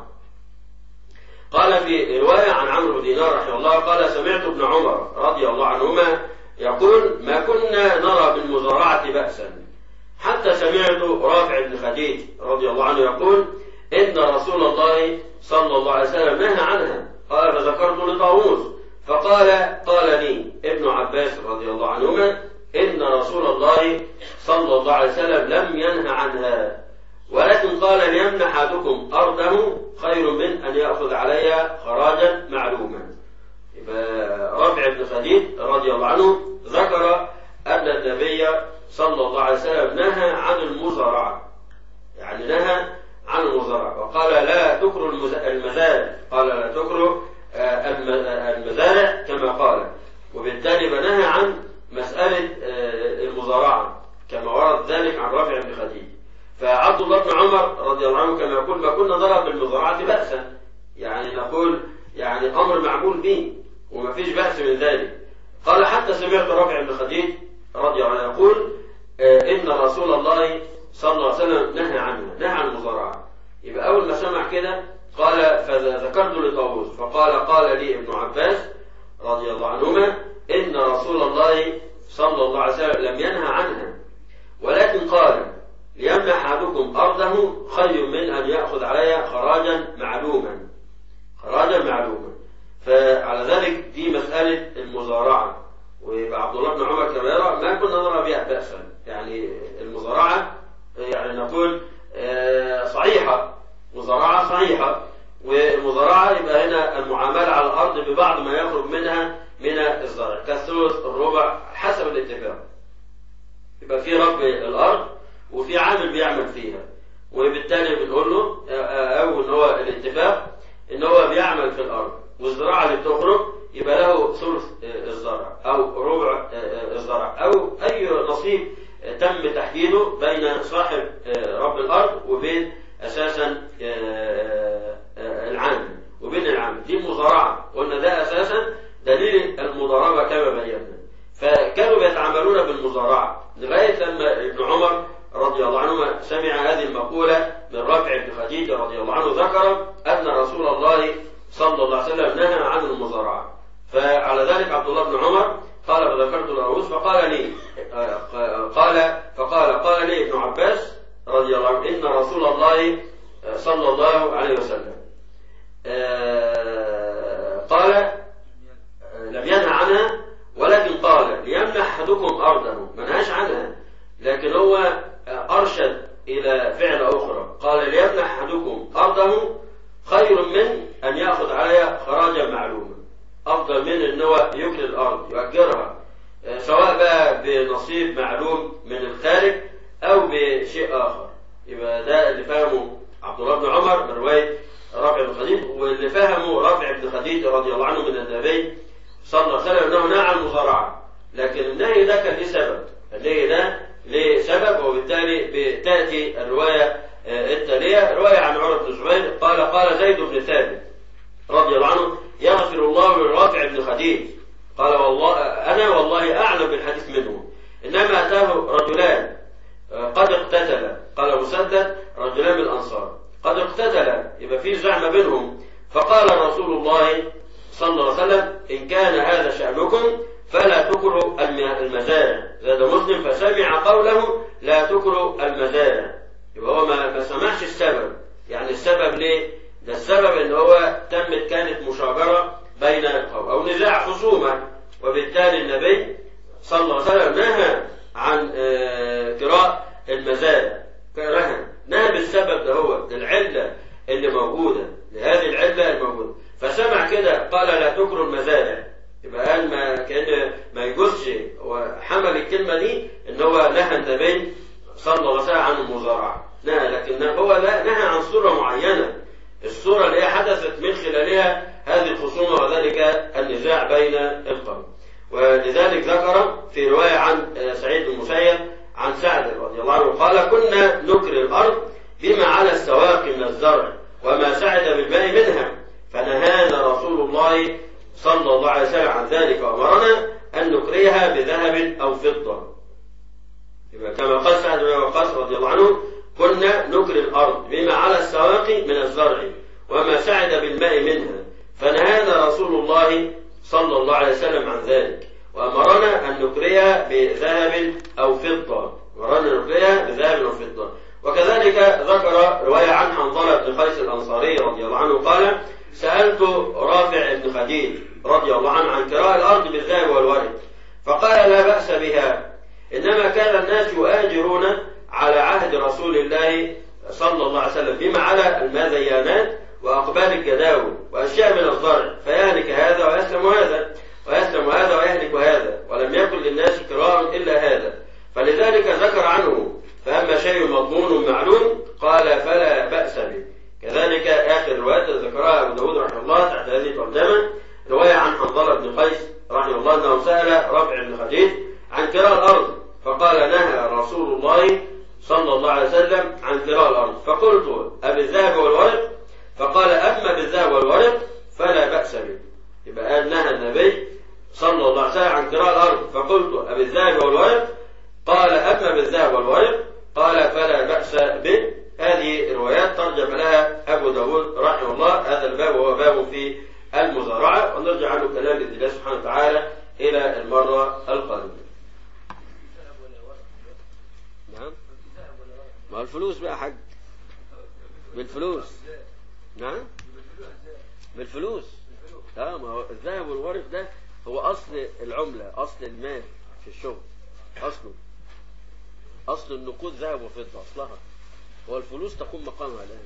قال في رواية عن عمرو بن دينار رحمه الله قال سمعت ابن عمر رضي الله عنهما يقول ما كنا نرى بالمزارعة بأسا حتى سمعت رافع بن خديج رضي الله عنه يقول إن رسول الله صلى الله عليه وسلم نهى عنها قال فذكرت لطاووس فقال قال لي ابن عباس رضي الله عنهما إن رسول الله صلى الله عليه وسلم لم ينهى عنها ولكن قال ليمنح أحدكم أرضه خير من أن يأخذ عليها خراجا معلوما يبقى رافع بن خديج رضي الله عنه ذكر أن النبي صلى الله عليه وسلم نهى عن المزارعة يعني نهى عن المزارعة وقال لا تكروا المزارع قال لا تكروا المزارع كما قال وبالتالي فنهى عن مسألة المزارعة كما ورد ذلك عن رافع بن خديج فعبد الله بن عمر رضي الله عنه كما يقول ما كنا نرى بالمزارعة بأسا يعني نقول يعني أمر معمول به وما فيش بأس من ذلك قال حتى سمعت رافع بن خديج رضي الله عنه يقول إن رسول الله صلى الله عليه وسلم نهى عنها نهى عن المزارعة يبقى أول ما سمع كده قال فذكرت لطاووس فقال قال لي ابن عباس رضي الله عنهما إن رسول الله صلى الله عليه وسلم لم ينهى عنها ولكن قال ليمنح أحدكم أرضه خير من أن يأخذ عليها خراجا معلوما خراجا معلوما فعلى ذلك دي مسألة المزارعة ويبقى عبد الله بن عمر كما يرى ما كنا نرى بها بأسا يعني المزارعة يعني نقول صحيحة مزارعة صحيحة والمزارعة يبقى هنا المعاملة على الأرض ببعض ما يخرج منها من الزرع كالثلث الربع حسب الاتفاق يبقى في رب الأرض وفي عامل بيعمل فيها وبالتالي بنقول له أو إن هو الاتفاق إن هو بيعمل في الأرض والزراعة اللي بتخرج يبقى له ثلث الزرع أو ربع الزرع أو أي نصيب تم تحديده بين صاحب رب الأرض وبين أساسا العامل وبين العامل دي مزارعة قلنا ده أساسا رضي الله عنه إن رسول الله صلى الله عليه وسلم قال لم ينهى عنها ولكن قال ليمنح أحدكم أرضه ما نهاش عنها لكن هو أرشد إلى فعل أخرى قال ليمنح أحدكم أرضه خير من أن يأخذ عليها خراجا معلوما أفضل من أن هو يكل الأرض يؤجرها سواء بقى بنصيب معلوم من الخارج أو بشيء آخر يبقى ده اللي فهمه عبد الله بن عمر من رواية رافع بن خديج واللي فهمه رافع بن خديج رضي الله عنه من النبي صلى الله عليه وسلم أنه نهى عن المزارعة لكن النهي ده كان ليه سبب النهي ده ليه سبب وبالتالي بتأتي الرواية التالية رواية عن عمر بن زبير قال قال زيد بن ثابت رضي الله عنه يغفر الله لرافع بن خديج قال والله أنا والله أعلم بالحديث منه إنما أتاه رجلان قد اقتتل قال مسدد رجلان من الأنصار قد اقتتل يبقى في زعم بينهم فقال رسول الله صلى الله عليه وسلم إن كان هذا شأنكم فلا تكروا المزارع زاد مسلم فسمع قوله لا تكروا المزارع يبقى هو ما, ما سمعش السبب يعني السبب ليه ده السبب ان هو تمت كانت مشاجرة بين القوم او نزاع خصومة وبالتالي النبي صلى الله عليه وسلم نهى عن كراء المزارع كرها نهى بالسبب ده هو ده العلة اللي موجودة لهذه العلة الموجودة فسمع كده قال لا تكروا المزارع يبقى قال ما كان ما يجوزش وحمل الكلمة دي ان هو نهى النبي صلى الله عليه وسلم عن المزارعة نهى لكن هو لا نهى عن صورة معينة الصورة اللي هي حدثت من خلالها هذه الخصومة وذلك النزاع بين القوم ولذلك ذكر في رواية عن سعيد بن المسيب عن سعد رضي الله عنه قال كنا نكري الأرض بما على السواق من الزرع وما سعد بالماء منها فنهانا رسول الله صلى الله عليه وسلم عن ذلك وأمرنا أن نكريها بذهب أو فضة يبقى كما قال سعد بن وقاص رضي الله عنه كنا نكري الأرض بما على السواق من الزرع وما سعد بالماء منها فنهانا رسول الله صلى الله عليه وسلم عن ذلك وأمرنا أن نكريها بذهب أو فضة أمرنا أن نكريها بذهب أو فضة وكذلك ذكر رواية عن حنظلة بن قيس الأنصاري رضي الله عنه قال سألت رافع بن خديج رضي الله عنه عن كراء الأرض بالذهب والورد فقال لا بأس بها إنما كان الناس يؤاجرون على عهد رسول الله صلى الله عليه وسلم بما على المذيانات وأقبال الجداول وأشياء من الزرع فيهلك هذا ويسلم هذا ويسلم هذا ويهلك هذا ولم يكن للناس كرام إلا هذا فلذلك ذكر عنه فأما شيء مضمون معلوم قال فلا بأس به كذلك آخر رواية ذكرها أبو داود رحمه الله تحت هذه الترجمة رواية عن حنظلة بن قيس رحمه الله أنه سأل رفع بن خديج عن كراء الأرض فقال نهى رسول الله صلى الله عليه وسلم عن كراء الأرض فقلت أبي الذهب والورق فقال أما بالذهب والورق فلا بأس به يبقى قال نهى النبي صلى الله عليه وسلم عن كراء الأرض فقلت أبي الذهب والورق قال أما بالذهب والورق قال فلا بأس به هذه روايات ترجم لها أبو داود رحمه الله هذا الباب وهو باب في المزارعة ونرجع عنه كلام بإذن الله سبحانه وتعالى إلى المرة القادمة نعم ما الفلوس بقى حاج بالفلوس نعم بالفلوس اه ما هو الذهب والورق ده هو اصل العمله اصل المال في الشغل اصله اصل النقود ذهب وفضه اصلها هو الفلوس تقوم مقامها الان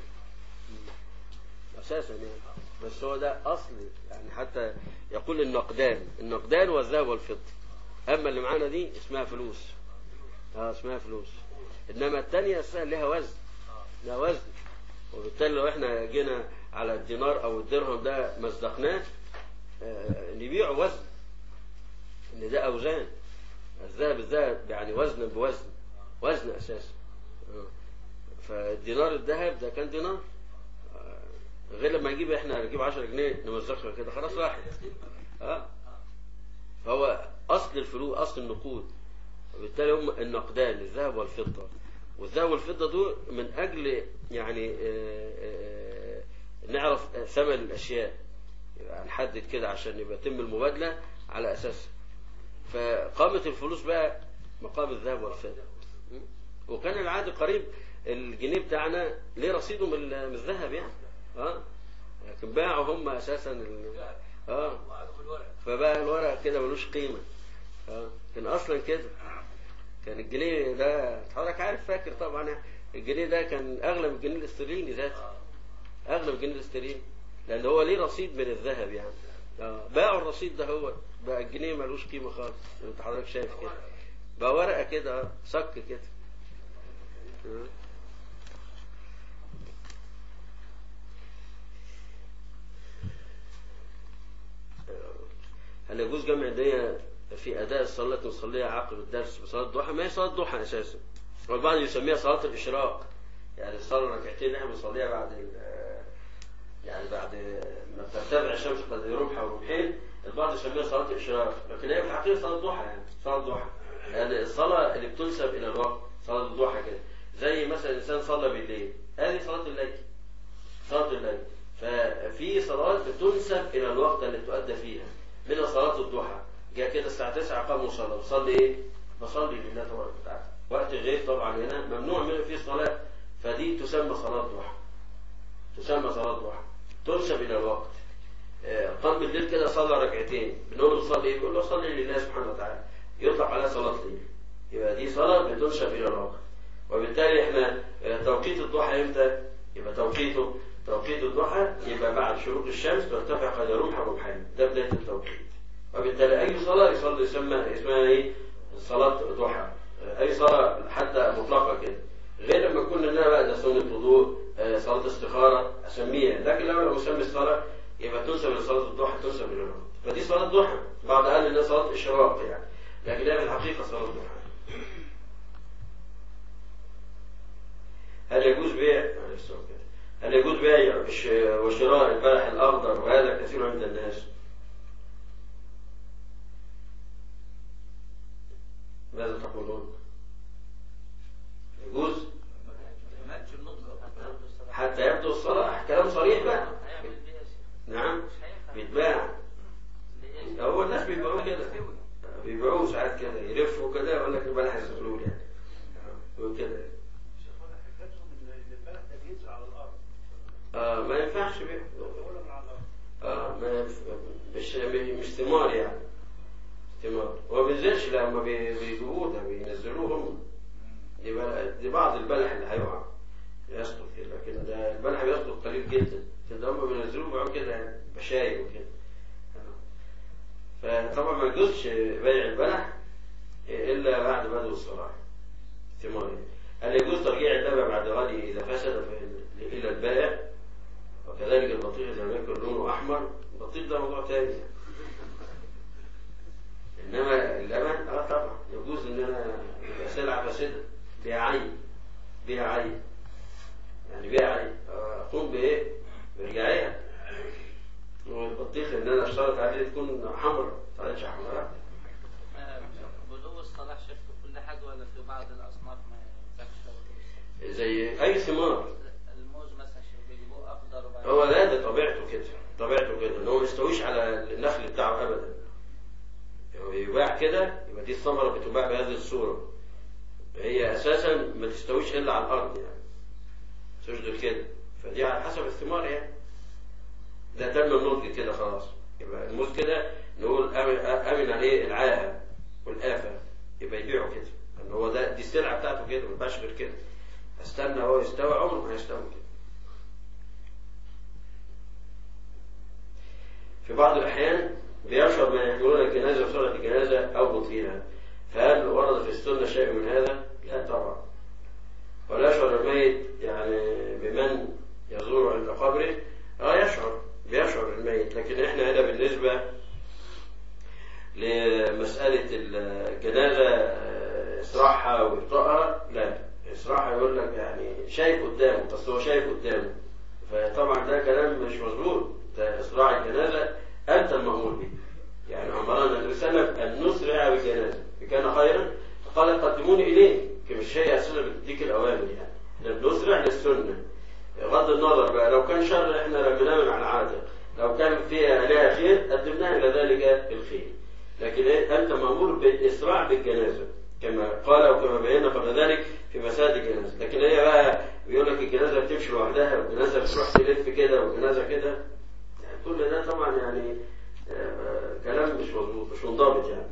اساسا يعني بس هو ده اصل يعني حتى يقول النقدان النقدان والذهب والفضه اما اللي معانا دي اسمها فلوس اه اسمها فلوس انما الثانيه اسمها لها وزن لها وزن وبالتالي لو احنا جينا على الدينار او الدرهم ده مصدقناه آه نبيعه وزن ان ده اوزان الذهب الذهب يعني وزنا بوزن وزن اساسا آه. فالدينار الذهب ده كان دينار آه. غير لما نجيب احنا نجيب 10 جنيه نمزقها كده خلاص راحت اه فهو اصل الفلوس اصل النقود وبالتالي هم النقدان الذهب والفضه والذهب والفضة دول من أجل يعني آآ آآ نعرف ثمن الأشياء يبقى نحدد كده عشان يبقى يتم المبادلة على أساسها فقامت الفلوس بقى مقام الذهب والفضة وكان العهد قريب الجنيه بتاعنا ليه رصيده من ال- من الذهب يعني اه لكن باعوا هم اساسا ال... اه فبقى الورق كده ملوش قيمه اه كان اصلا كده كان الجنيه ده حضرتك عارف فاكر طبعا يعني الجنيه ده كان اغلى من الجنيه الاسترليني ذاته اغلى من الجنيه الاسترليني لان هو ليه رصيد من الذهب يعني اه باعوا الرصيد ده هو بقى الجنيه ملوش قيمه خالص انت حضرتك شايف كده بقى ورقه كده آه، صك كده آه. هل يجوز جمع الدية في أداء الصلاة التي نصليها عقب الدرس بصلاة الضحى؟ ما هي صلاة ضحى أساسا. والبعض يسميها صلاة الإشراق. يعني الصلاة الركعتين اللي احنا بنصليها بعد ال- يعني بعد ما ترتفع الشمس قد رمحة ورمحين البعض يسميها صلاة الإشراق، لكن هي في الحقيقة صلاة ضحى يعني صلاة ضحى. يعني الصلاة اللي بتنسب إلى الوقت صلاة الضحى كده. زي مثلا إنسان صلى بالليل، هذه صلاة الليل. صلاة الليل ففي صلاة بتنسب إلى الوقت اللي تؤدى فيها من صلاة الضحى جاء كده الساعة 9 قام وصلى بصلي إيه؟ بصلي لله تبارك وتعالى وقت الغيب طبعا هنا ممنوع من فيه صلاة فدي تسمى صلاة ضحى تسمى صلاة ضحى تنسب إلى الوقت آه، قام بالليل كده صلى ركعتين بنقول له بتصلي إيه؟ بيقول له صلي لله سبحانه وتعالى يطلق عليها صلاة ليل يبقى دي صلاة بتنسب إلى الوقت وبالتالي احنا آه، توقيت الضحى امتى؟ يبقى توقيته توقيت الضحى يبقى بعد شروق الشمس ترتفع قد رمح رمحين ده بداية التوقيت وبالتالي أي صلاة يصلي يسمى اسمها إيه؟ صلاة ضحى آه، أي صلاة حتى مطلقة كده غير لما يكون لنا بقى ده سنة وضوء آه، صلاة استخارة أسميها لكن لو لو مسمي الصلاة يبقى تنسب لصلاة الضحى تنسب إلى الوقت فدي صلاة ضحى بعض قال إنها صلاة إشراق يعني لكن هي في الحقيقة صلاة ضحى هل يجوز بيع معلش سؤال كده. هل يجوز بيع وش- وشراء البلح الأخضر وهذا كثير عند الناس ماذا تقولون يجوز حتى يبدو الصلاح كلام صريح بقى نعم بيتباع هو الناس بيبيعوه كده بيبيعوه ساعات كده يلفوا كده يقول لك البلح الزغلول يعني يقول كده آه ما ينفعش بيع آه ما ينف... مش مش ثمار يعني ثمار هو ما بينزلش لما بي- بيجيبوه ده بينزلوه هم دي, بل... دي بعض البلح اللي هيقع يسقط كده لكن ده البلح بيسقط قليل جدا كده هم بينزلوه بيقعوا كده يعني بشاير وكده آه. فطبعا ما يجوزش بيع البلح الا بعد بدء الصلاح ثمار يعني. هل يجوز ترجيع اللبن بعد غلي اذا فسد ف- الى البائع وكذلك البطيخ اذا لم يكن لونه احمر البطيخ ده موضوع تاني انما اللبن اه طبعا يجوز ان انا يبقى سلعه فاسده بيع عين بيع عين يعني بيع عين آه، اقوم بايه؟ برجعيها والبطيخ ان انا اشترط عليه تكون حمراء ما طلعتش حمراء بدو الصلاح شيخ في كل حد ولا في بعض الأصناف ما ينفعش بدو زي اي ثمار الموز مثلا شيخ بيجيبوه أخضر وبعد هو لا ده طبيعته كده طبيعته كده ان هو ما يستويش على النخل بتاعه ابدا هو يباع كده يبقى دي الثمره بتباع بهذه الصوره هي اساسا ما تستويش الا على الارض يعني ما تستويش غير كده فدي على حسب الثمار يعني ده تم النضج كده خلاص يبقى الموز كده نقول امن امن عليه العاهه والافه يبقى يبيعه كده ان هو ده دي السلعه بتاعته كده ما يبقاش غير كده استنى هو يستوي عمره ما هيستوي كده في بعض الأحيان بيشعر من يحملون الجنازة في صلاة الجنازة أو بطيئها فهل ورد في السنة شيء من هذا؟ لا طبعا ولا يشعر الميت يعني بمن يزور عند قبره اه يشعر بيشعر الميت لكن احنا هنا بالنسبة لمسألة الجنازة آه، إسراعها وإبطائها لا إسراعها يقول لك يعني شايف قدامه بس هو شايف قدامه فطبعا ده كلام مش مظبوط ده إسراع الجنازة أنت المأمور به يعني أمرنا النبي صلى الله عليه وسلم أن نسرع بالجنازة إن كان خيرا فقال قدموني إليه مش هي أسئلة بتديك الأوامر يعني احنا بنسرع للسنة بغض النظر بقى لو كان شر احنا رميناه من على العاتق لو كان فيها لها خير قدمناها إلى ذلك الخير لكن إيه؟ أنت مأمور بالإسراع بالجنازة كما قال وكما بينا قبل ذلك في مساجد الجنازة لكن هي بقى تمشي لوحدها والجنازة بتروح تلف كده والجنازة كده يعني كل ده طبعا يعني آه، كلام مش مظبوط مش منضبط يعني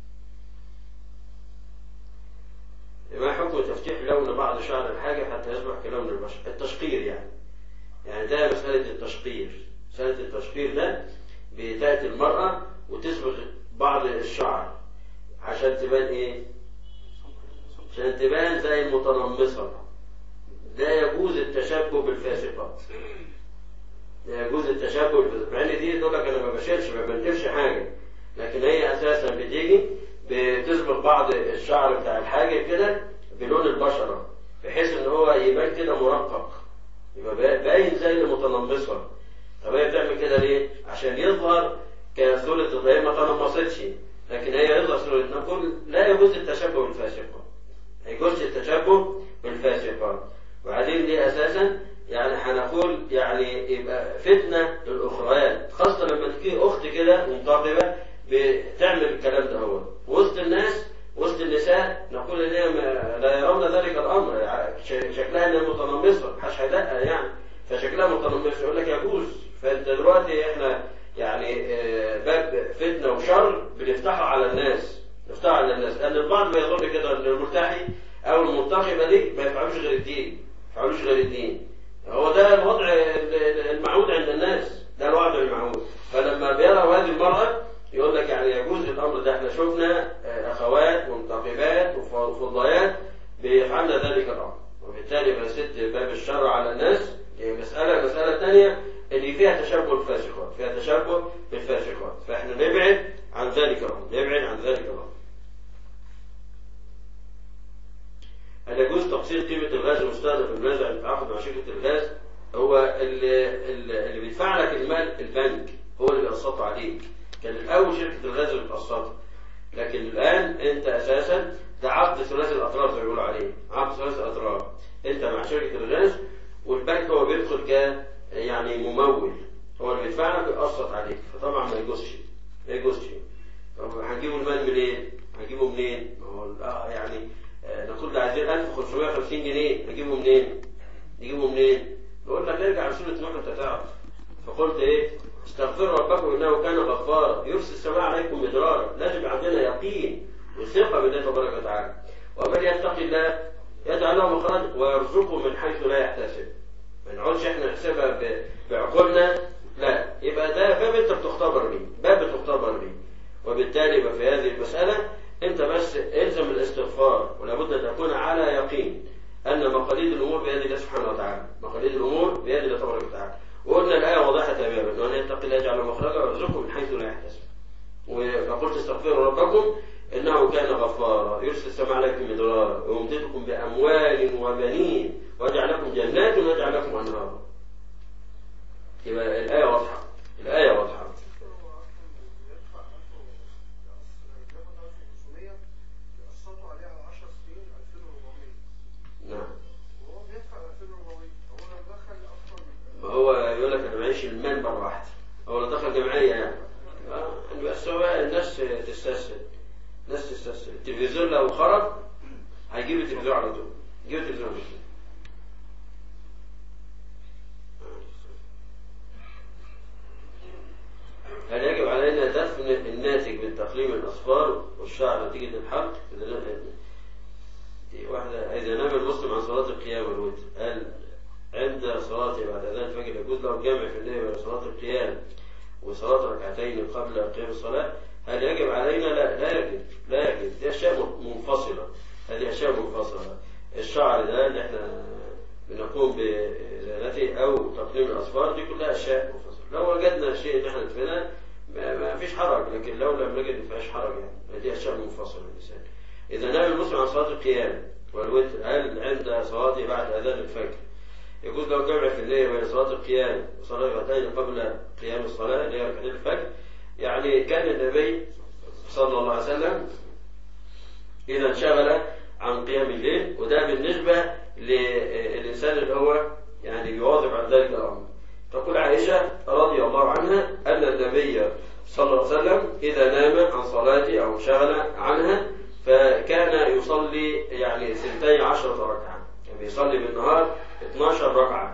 ما حكم تفتيح لون بعض شعر الحاجة حتى يصبح كلون البشر التشقير يعني يعني ده مسألة التشقير مسألة التشقير ده بتأتي المرأة وتصبغ بعض الشعر عشان تبان ايه عشان تبان زي المتنمصة لا يجوز التشبه بالفاسقات لا يجوز التشبه بالفاسقات مع ان دي تقول لك انا ما بشيلش ما بنتفش حاجة لكن هي اساسا بتيجي بتصبغ بعض الشعر بتاع الحاجة كده بلون البشرة بحيث ان هو يبان كده مرقق يبقى باين زي المتنمصة طب هي بتعمل كده ليه؟ عشان يظهر كصورة هي ما تنمصتش لكن هي يظهر صورة نقول لا يجوز التشبه بالفاسقة ما يجوز التشبه بالفاسقة وبعدين دي اساسا يعني هنقول يعني يبقى فتنة للأخريات خاصة لما تجي أخت كده منتقبة بتعمل الكلام ده هو وسط الناس وسط النساء نقول ان هي ما- لا يرون ذلك الامر يعني ش- شكلها انها متنمصه محدش هيدقق يعني فشكلها متنمصه يقول لك يجوز فانت دلوقتي احنا يعني آه، باب فتنه وشر بنفتحه على الناس نفتحه على الناس لان البعض ما يظن كده ان الملتحي او المنتقبه دي ما يفعلوش غير الدين ما يفعلوش غير الدين هو ده الوضع ال- ال- المعهود عند الناس ده الوضع المعهود فلما بيروا هذه المرأة يقول لك يعني يجوز الأمر ده احنا شفنا آه، أخوات ومنتقبات وف- وفضليات بيفعلن ذلك الأمر وبالتالي بسد باب الشر على الناس دي مسألة مسألة ثانية اللي فيها تشبه الفاسقات فيها تشبه بالفاسقات فاحنا نبعد عن ذلك الأمر نبعد عن ذلك الأمر هل يجوز تقسيط قيمة الغاز المستهدف في المنازع التعاقد مع شركة الغاز هو اللي, اللي اللي بيدفع لك المال البنك هو اللي بيقسطه عليك كان الأول شركة الغاز اللي بتقسطه لكن الآن أنت أساسا ده عقد ثلاثي الأطراف زي ما بيقولوا عليه عقد ثلاثي الأطراف أنت مع شركة الغاز والبنك هو بيدخل ك يعني ممول هو اللي بيدفع لك ويقسط عليك فطبعا ما يجوزش ما يجوزش طب هنجيبوا المال منين؟ هنجيبه منين؟ ما هو آه يعني آه، نقول ده عايزين 1550 جنيه نجيبه منين؟ نجيبه منين؟ بقول لك ارجع لسورة نوح انت تعرف فقلت ايه؟ استغفروا ربكم انه كان غفارا يرسل السماء عليكم مدرارا لازم عندنا يقين وثقه بالله تبارك وتعالى ومن يتق الله يجعل له مخرجا ويرزقه من حيث لا يحتسب ما نقعدش احنا نحسبها ب- بعقولنا لا يبقى ده باب انت بتختبر بيه باب بتختبر بيه وبالتالي يبقى في هذه المسألة انت بس الزم الاستغفار ولابد ان تكون على يقين ان مقاليد الامور بيد الله سبحانه وتعالى مقاليد الامور بيد الله تبارك وتعالى وقلنا الايه واضحه تماما ان من يتق الله يجعل له مخرجا ويرزقه من حيث لا يحتسب فقلت استغفروا ربكم انه كان غفارا يرسل السماء عليكم مدرارا ويمددكم باموال وبنين ويجعل لكم جنات ويجعل لكم انهارا يبقى الايه واضحه الايه واضحه نعم ما هو يقول لك انا معيش المال مره واحده هو لو دخل جمعيه يعني آه، بس هو الناس تستسهل الناس تستسهل التلفزيون لو خرج هيجيب التلفزيون على طول يجيب التلفزيون على طول هل يجب علينا دفن الناتج من تقليم الأصفار والشعر نتيجة الحلق؟ دي واحدة إذا نام المسلم عن صلاة القيام والوتر هل عند صلاته بعد أذان الفجر يجوز له الجمع في الليل بين صلاة القيام وصلاة ركعتين قبل قيام الصلاة هل يجب علينا؟ لا لا يجب لا يجب دي أشياء منفصلة هذه أشياء منفصلة الشعر ده اللي احنا بنقوم بإزالته أو تقليم الأصفار دي كلها أشياء منفصلة لو وجدنا شيء ان احنا ندفنها ما ما فيش حرج لكن لو لم نجد ما فيهاش حرج يعني دي أشياء منفصلة الإنسان إذا نام المسلم عن صلاة القيام والوتر هل عند صلاته بعد أذان الفجر يجوز له الجمع في الليل بين صلاة القيام وصلاة ركعتين قبل قيام الصلاة اللي هي ركعتين الفجر يعني كان النبي صلى الله عليه وسلم إذا انشغل عن قيام الليل وده بالنسبة للإنسان اللي هو يعني بيواظب على ذلك الأمر تقول عائشة رضي الله عنها أن النبي صلى الله عليه وسلم إذا نام عن صلاته أو انشغل عنها فكان يصلي يعني سنتي عشرة ركعة كان بيصلي بالنهار 12 ركعة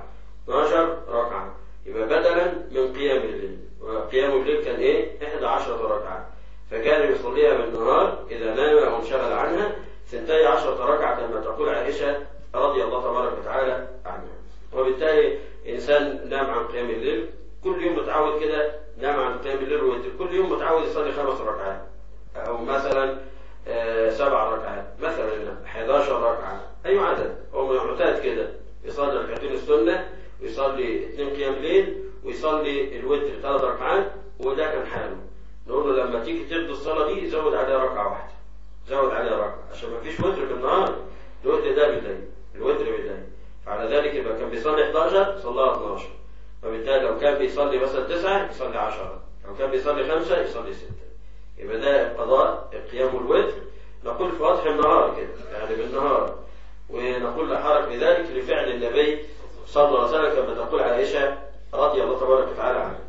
12 ركعة يبقى بدلا من قيام الليل وقيام الليل كان ايه 11 ركعة فكان يصليها بالنهار إذا نام أو انشغل عنها ثنتي عشرة ركعة كما تقول عائشة رضي الله تبارك وتعالى عنها وبالتالي إنسان نام عن قيام الليل كل يوم متعود كده نام عن قيام الليل ويتر كل يوم متعود يصلي خمس ركعات أو مثلا آه، سبع ركعات مثلا 11 ركعة أي عدد هو معتاد كده يصلي ركعتين السنة ويصلي اثنين قيام ليل ويصلي الوتر ثلاث ركعات وده كان حاله نقول له لما تيجي تقضي الصلاة دي زود عليها ركعة واحدة زود عليها ركعة عشان ما فيش وتر بالنهار الوتر ده بالليل الوتر بالليل فعلى ذلك يبقى كان بيصلي 11 صلاها 12 فبالتالي لو كان بيصلي مثلا 9 يصلي 10 لو كان بيصلي 5 يصلي 6 يبقى ده قضاء القيام والوتر نقول في وضح النهار كده يعني بالنهار ونقول لا حرج بذلك لفعل النبي صلى الله عليه وسلم كما تقول عائشة رضي الله تبارك وتعالى عنها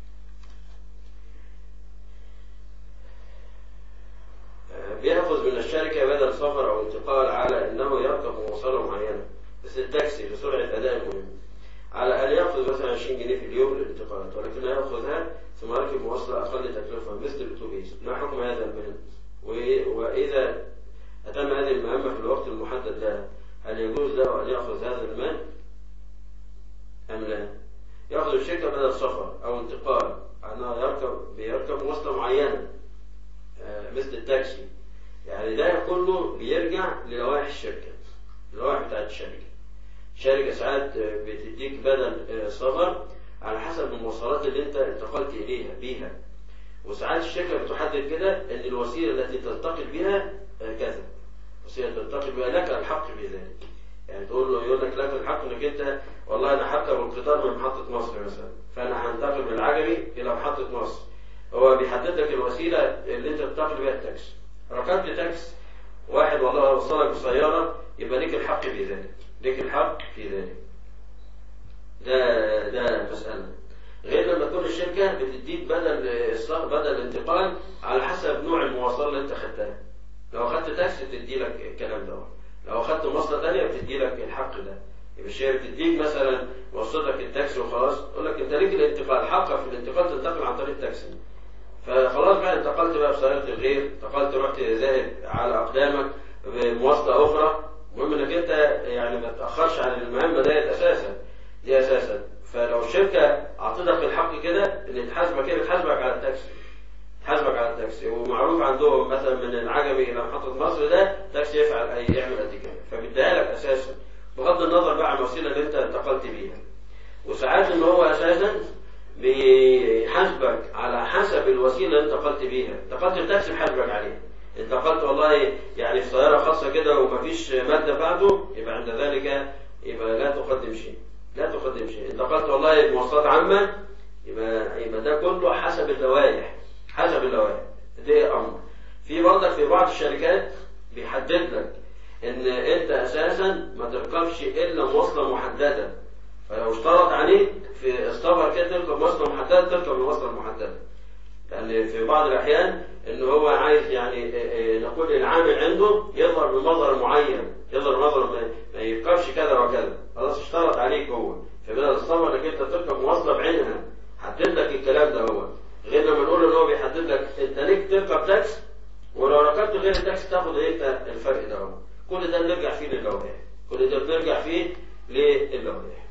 بيأخذ من الشركة بدل سفر أو انتقال على أنه يركب مواصلة معينة مثل التاكسي لسرعة أداء المهم على أن يأخذ مثلا 20 جنيه في اليوم للانتقالات ولكن يأخذها ثم يركب مواصلة أقل تكلفة مثل الأتوبيس ما حكم هذا البند و- وإذا أتم هذه المهمة في الوقت المحدد لها هل يجوز له أن يأخذ هذا المال أم لا يأخذ الشركة بدل سفر أو انتقال أنه يركب بيركب مواصلة معينة آه، مثل التاكسي يعني ده كله بيرجع للوائح الشركة اللوائح بتاعت الشركة الشركة ساعات آه، بتديك بدل آه، سفر على حسب المواصلات اللي انت انتقلت اليها بيها وساعات الشركة بتحدد كده ان الوسيلة التي تنتقل بها آه، كذا وسيلة تنتقل بها لك الحق في ذلك يعني تقول له يقول لك لك الحق انك انت والله انا هركب القطار من محطة مصر مثلا فانا هنتقل من العجمي الى محطة مصر هو بيحدد لك الوسيلة اللي انت تنتقل بها التاكسي ركبت تاكسي واحد والله وصلك بالسيارة يبقى ليك الحق في ذلك ليك الحق في ذلك ده ده مسألة غير لما تكون الشركة بتديك بدل الص- بدل الانتقال على حسب نوع المواصلة اللي انت خدتها لو خدت تاكسي بتدي لك الكلام ده لو خدت مواصلة تانية بتدي لك الحق ده يبقى الشركة بتديك مثلا وصلتك التاكسي وخلاص تقول لك انت ليك الانتقال حقك في الانتقال تنتقل عن طريق التاكسي فخلاص بقى انتقلت بقى بسيارة الغير انتقلت رحت ذاهب على أقدامك بمواصلة أخرى المهم انك انت يعني ما تأخرش عن المهمة ديت أساسا دي أساسا فلو الشركة أعطتك الحق كده إن تحاسبك كده بتحاسبك على التاكسي تحاسبك على التاكسي ومعروف عندهم مثلا من العجمي إلى محطة مصر ده تاكسي يفعل أي يعمل قد كده فبيديها لك أساسا بغض النظر بقى عن الوسيلة اللي أنت انتقلت بيها وساعات إن هو أساسا بيحاسبك على حسب الوسيله اللي انتقلت بيها انتقلت التاكسي بيحاسبك عليها انتقلت والله يعني في سياره خاصه كده ومفيش ماده بعده يبقى عند ذلك يبقى لا تقدم شيء لا تقدم شيء انتقلت والله بمواصلات عامه يبقى يبقى ده كله حسب اللوائح حسب اللوائح ده امر في برضك في بعض الشركات بيحدد لك ان انت اساسا ما تركبش الا مواصله محدده فلو اشترط عليك في السفر كده تركب مواصله محدده تركب المواصله المحدده يعني في بعض الاحيان ان هو عايز يعني اه، اه، نقول العامل عنده يظهر بمظهر معين يظهر بمظهر ما- ما يركبش كذا وكذا خلاص اشترط عليك هو فبدل السفر انك انت تركب مواصله بعينها حدد لك الكلام ده هو غير لما نقول ان هو بيحدد لك انت ليك تركب تاكسي ولو ركبت غير التاكسي تاخد ايه انت الفرق ده هو كل ده بنرجع فيه للوائح كل ده بنرجع فيه للوائح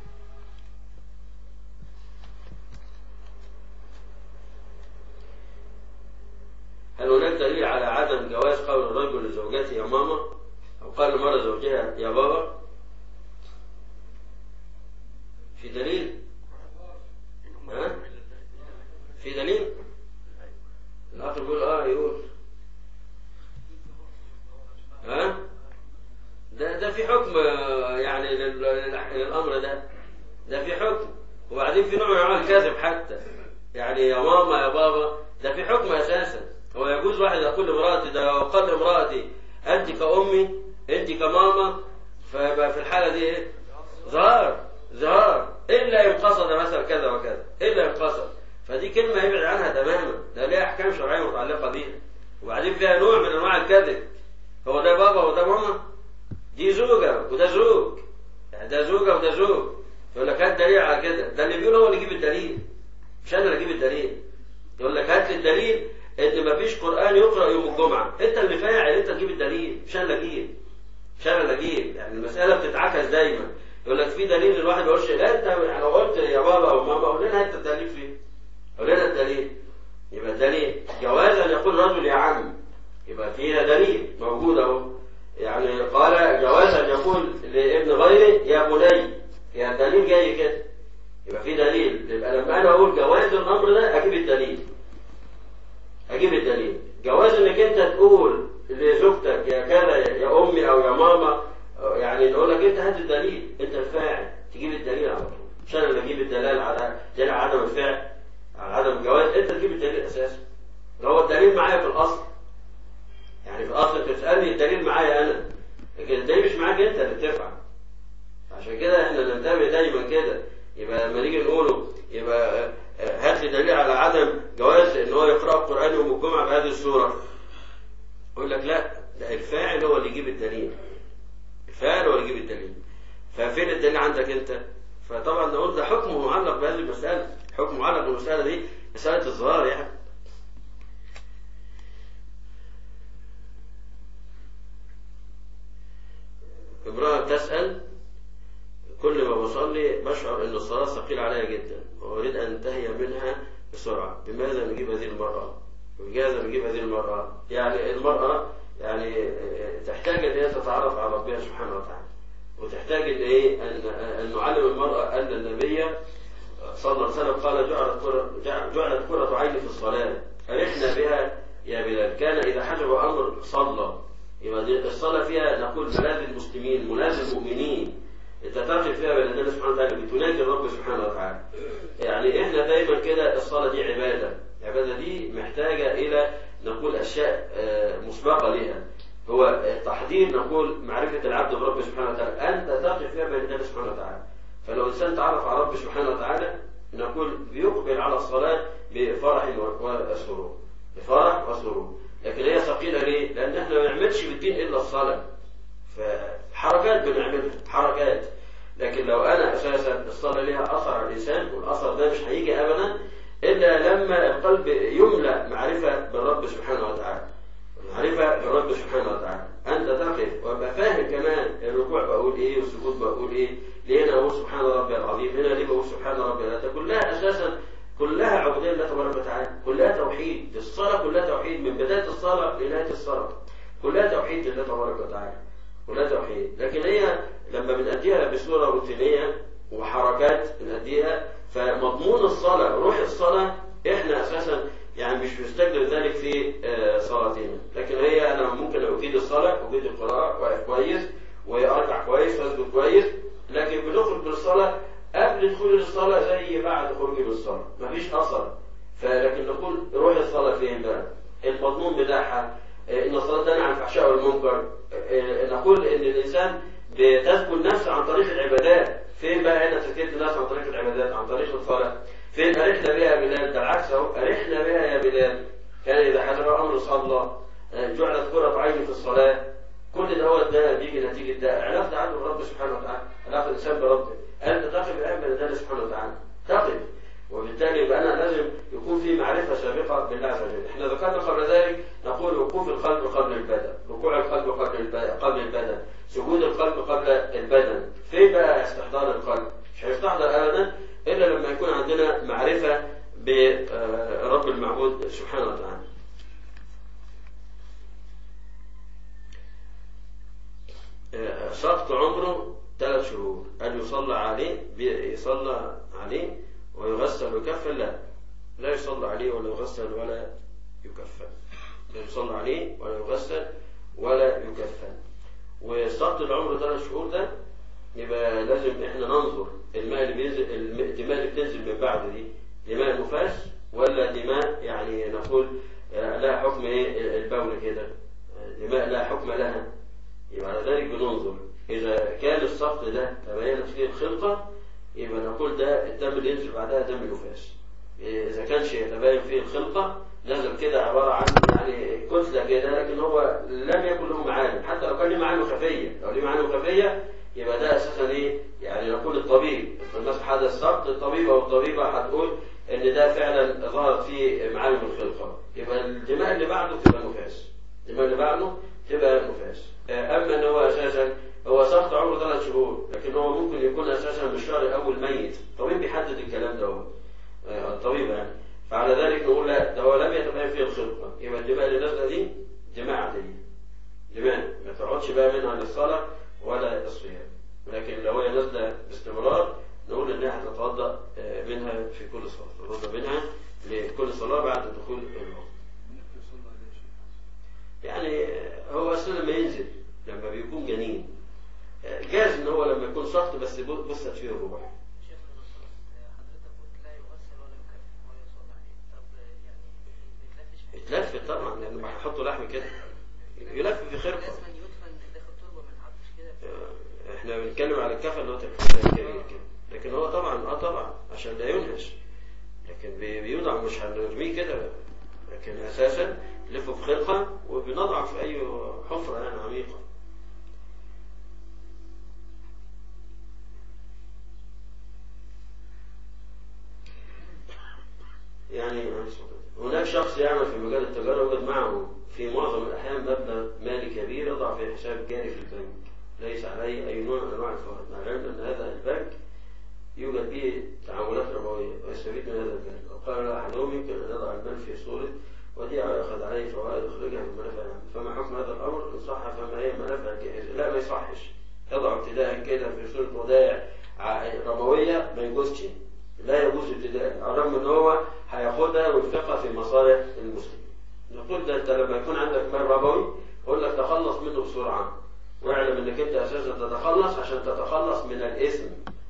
هل هناك دليل على عدم جواز قول الرجل لزوجته يا ماما أو قال مرة زوجها يا بابا في دليل ها؟ في دليل الأخ يقول اه يقول ها ده ده في حكم آه، يعني لل- لل- للأمر ده ده في حكم وبعدين في نوع من انواع الكذب حتى يعني يا ماما يا بابا ده في حكم اساسا هو يجوز واحد يقول لامرأتي ده لو قال لامرأتي انت كأمي انت كماما فيبقى في الحالة دي ايه؟ ظهار ظهار الا ان قصد مثلا كذا وكذا الا ان قصد فدي كلمة يبعد عنها تماما ده ليها احكام شرعية متعلقة بيها وبعدين فيها نوع من انواع الكذب هو ده بابا وده ماما دي زوجة وده زوج يعني ده زوجة وده زوج يقول لك هات دليل على كده ده اللي بيقول هو اللي يجيب الدليل مش انا اللي اجيب الدليل يقول لك هات لي الدليل ان مفيش قران يقرا يوم الجمعه انت اللي فاعل انت تجيب الدليل مش انا اللي اجيب مش انا اللي اجيب يعني المساله بتتعكس دايما يقول لك في دليل الواحد ما يقولش لا انت لو قلت يا بابا او ماما قول لنا انت الدليل فين قول لنا الدليل يبقى الدليل جواز ان يقول رجل يا عم يبقى فيها دليل موجود اهو يعني قال جواز ان يقول لابن غيره يا بني يعني الدليل جاي كده يبقى في دليل يبقى لما انا اقول جواز الامر ده اجيب الدليل اجيب الدليل جواز انك انت تقول لزوجتك يا كذا يا امي او يا ماما يعني نقول لك انت هات الدليل انت الفاعل تجيب الدليل على طول مش انا اللي اجيب الدلال على دليل على عدم الفعل على عدم الجواز انت تجيب الدليل اساسا هو الدليل معايا في الاصل يعني في الاصل انت بتسالني الدليل معايا انا لكن الدليل مش معاك انت اللي بتفعل عشان كده احنا ننتبه دايما كده يبقى لما نيجي نقوله يبقى هات لي دليل على عدم جواز ان هو يقرا القران يوم الجمعه بهذه الصوره يقول لك لا ده الفاعل هو اللي يجيب الدليل الفاعل هو اللي يجيب الدليل ففين الدليل عندك انت فطبعا نقول ده حكم معلق بهذه المساله حكم معلق بالمساله دي مساله الظهار يعني امرأة تسأل كل ما بصلي بشعر ان الصلاة ثقيلة عليها جدا واريد ان انتهي منها بسرعة بماذا نجيب هذه المرأة بماذا نجيب هذه المرأة يعني المرأة يعني تحتاج ان هي تتعرف على ربها سبحانه وتعالى وتحتاج ان ايه ان ان نعلم المرأة ان النبي صلى الله عليه وسلم قال جعلت كرة جعلت كرة عيني في الصلاة أرحنا بها يا بلال كان إذا حجب أمر صلى يبقى دي الصلاة فيها نقول ملاذ المسلمين ملاذ المؤمنين انت تقف فيها بين الله سبحانه وتعالى بتناجي الرب سبحانه وتعالى يعني احنا دايما كده الصلاة دي عبادة العبادة دي محتاجة إلى نقول أشياء مسبقة لها هو تحضير نقول معرفة العبد برب سبحانه وتعالى أنت تقف فيها بين الله سبحانه وتعالى فلو إنسان تعرف على رب سبحانه وتعالى نقول بيقبل على الصلاة بفرح وسرور بفرح وسرور لكن هي ثقيلة ليه؟ لأن احنا ما بنعملش بالدين إلا الصلاة فحركات بنعملها حركات لكن لو أنا أساسا الصلاة لها أثر على الإنسان والأثر ده مش هيجي أبدا إلا لما القلب يملأ معرفة بالرب سبحانه وتعالى معرفة بالرب سبحانه وتعالى أنت تقف وابقى فاهم كمان الركوع بقول إيه والسجود بقول إيه ليه أنا أقول سبحان ربي العظيم هنا ليه بقول سبحان ربي العظيم كلها أساسا كلها عبودية لله تبارك وتعالى كلها توحيد الصلاة كلها توحيد من بداية الصلاة لنهاية الصلاة كلها توحيد لله تبارك وتعالى كلها توحيد لكن هي لما بنأديها بصورة روتينية وحركات بنأديها فمضمون الصلاة روح الصلاة احنا اساسا يعني مش بنستخدم ذلك في صلاتنا لكن هي انا ممكن اجيد الصلاة اجيد القراءة واقف كويس وارجع كويس واسجد كويس لكن بنخرج من الصلاة قبل دخول الصلاة زي بعد خروجي من الصلاة مفيش أثر فلكن نقول روح الصلاة فين بقى المضمون بتاعها إن الصلاة تنهى عن الفحشاء والمنكر نقول إن الإنسان بتزكو النفس عن طريق العبادات فين بقى هنا تزكية النفس عن طريق العبادات عن طريق الصلاة فين أرحنا بها يا بلال ده العكس أهو أرحنا بها يا بلال كان إذا حسب أمر صلى جعلت كرة عيني في الصلاة كل دوت ده بيجي نتيجة ده علاقة عنده برب سبحانه وتعالى علاقة الإنسان بربه أنت تقف الآن بين الله سبحانه وتعالى تقف وبالتالي يبقى أنا لازم يكون في معرفة سابقة بالله عز وجل احنا ذكرنا قبل ذلك نقول وقوف القلب قبل البدن ركوع القلب قبل البدن قبل البدن سجود القلب قبل البدن فين بقى استحضار القلب مش هيستحضر أبدا إلا لما يكون عندنا معرفة برب المعبود سبحانه وتعالى سقط عمره ثلاث شهور أن يصلى عليه يصلى عليه ويغسل ويكفن لا لا يصلى عليه ولا يغسل ولا يكفن لا يصلى عليه ولا يغسل ولا يكفن وسقط العمر ثلاث شهور ده يبقى لازم احنا ننظر الماء اللي بينزل الدماء اللي بتنزل من بعد دي دماء نفاس ولا دماء يعني نقول لها حكم ايه البول كده دماء لا حكم لها يبقى على ذلك بننظر إذا كان السقط ده تبينت فيه الخلقة يبقى نقول ده الدم اللي ينزل بعدها دم نفاس إذا كانش يتبين فيه الخلقة نزل كده عبارة عن يعني كتلة كده لكن هو لم يكن له معالم حتى لو كان له معالم خفية لو له معالم خفية يبقى ده أساسا إيه يعني نقول الطبيب حدث سقط الطبيب او الطبيبه هتقول ان ده فعلا ظهرت فيه معالم الخلقه يبقى الدماء اللي بعده تبقى نفاس الدماء اللي بعده تبقى نفاس آه، اما ان هو اساسا هو سقط عمره ثلاث شهور لكن هو ممكن يكون اساسا من الشهر الاول ميت الطبيب بيحدد الكلام ده هو آه، الطبيب يعني فعلى ذلك نقول لا ده هو لم يتبين فيه الخلقه يبقى الدماء اللي نازله دي دماء عاديه دماء ما تقعدش بقى منها للصلاه ولا الصيام ولكن لو هي نازله باستمرار نقول انها هتتوضا آه، منها في كل صلاه تتوضا منها لكل صلاه بعد دخول الوقت يعني آه، هو اصلا لما ينزل لما بيكون جنين آه، جاز ان هو لما يكون سقط بس بصت فيه الروح شيخ حضرتك قلت لا يغسل ولا يكفن ولا يصلي عليه طب يعني ما يتلفش في يتلف طبعا لانه هيحطوا لحم كده يلف في خرقه لازم يدفن داخل تربه ما يتحطش كده في- احنا بنتكلم على الكفن اللي هو تكفين الكبير كده لكن هو طبعا اه طبعا عشان لا ينهش لكن بي- بيوضع مش هنرميه كده لكن اساسا لفه في خرقه وبنضعه في اي حفره يعني عميقه يعني هناك شخص يعمل في مجال التجارة يوجد معه في معظم الأحيان مبلغ مالي كبير يضع في حساب جاري في البنك ليس عليه أي نوع من أنواع الفوائد مع العلم أن هذا البنك يوجد به تعاملات ربوية ويستفيد من هذا البنك وقال له أحدهم يمكن أن يضع المال في صورة وديعة ويأخذ عليه فوائد يخرجها من منافع العام فما حكم هذا الأمر إن صح فما هي منافع الجائزة لا ما يصحش يضع ابتداء كده في صورة ودائع ع- ربوية ما يجوزش لا يجوز ابتداء على الرغم ان هو هياخدها وينفقها في مصالح المسلمين نقول ده انت لما يكون عندك مال ربوي يقول لك تخلص منه بسرعه واعلم انك انت اساسا تتخلص عشان تتخلص من الاثم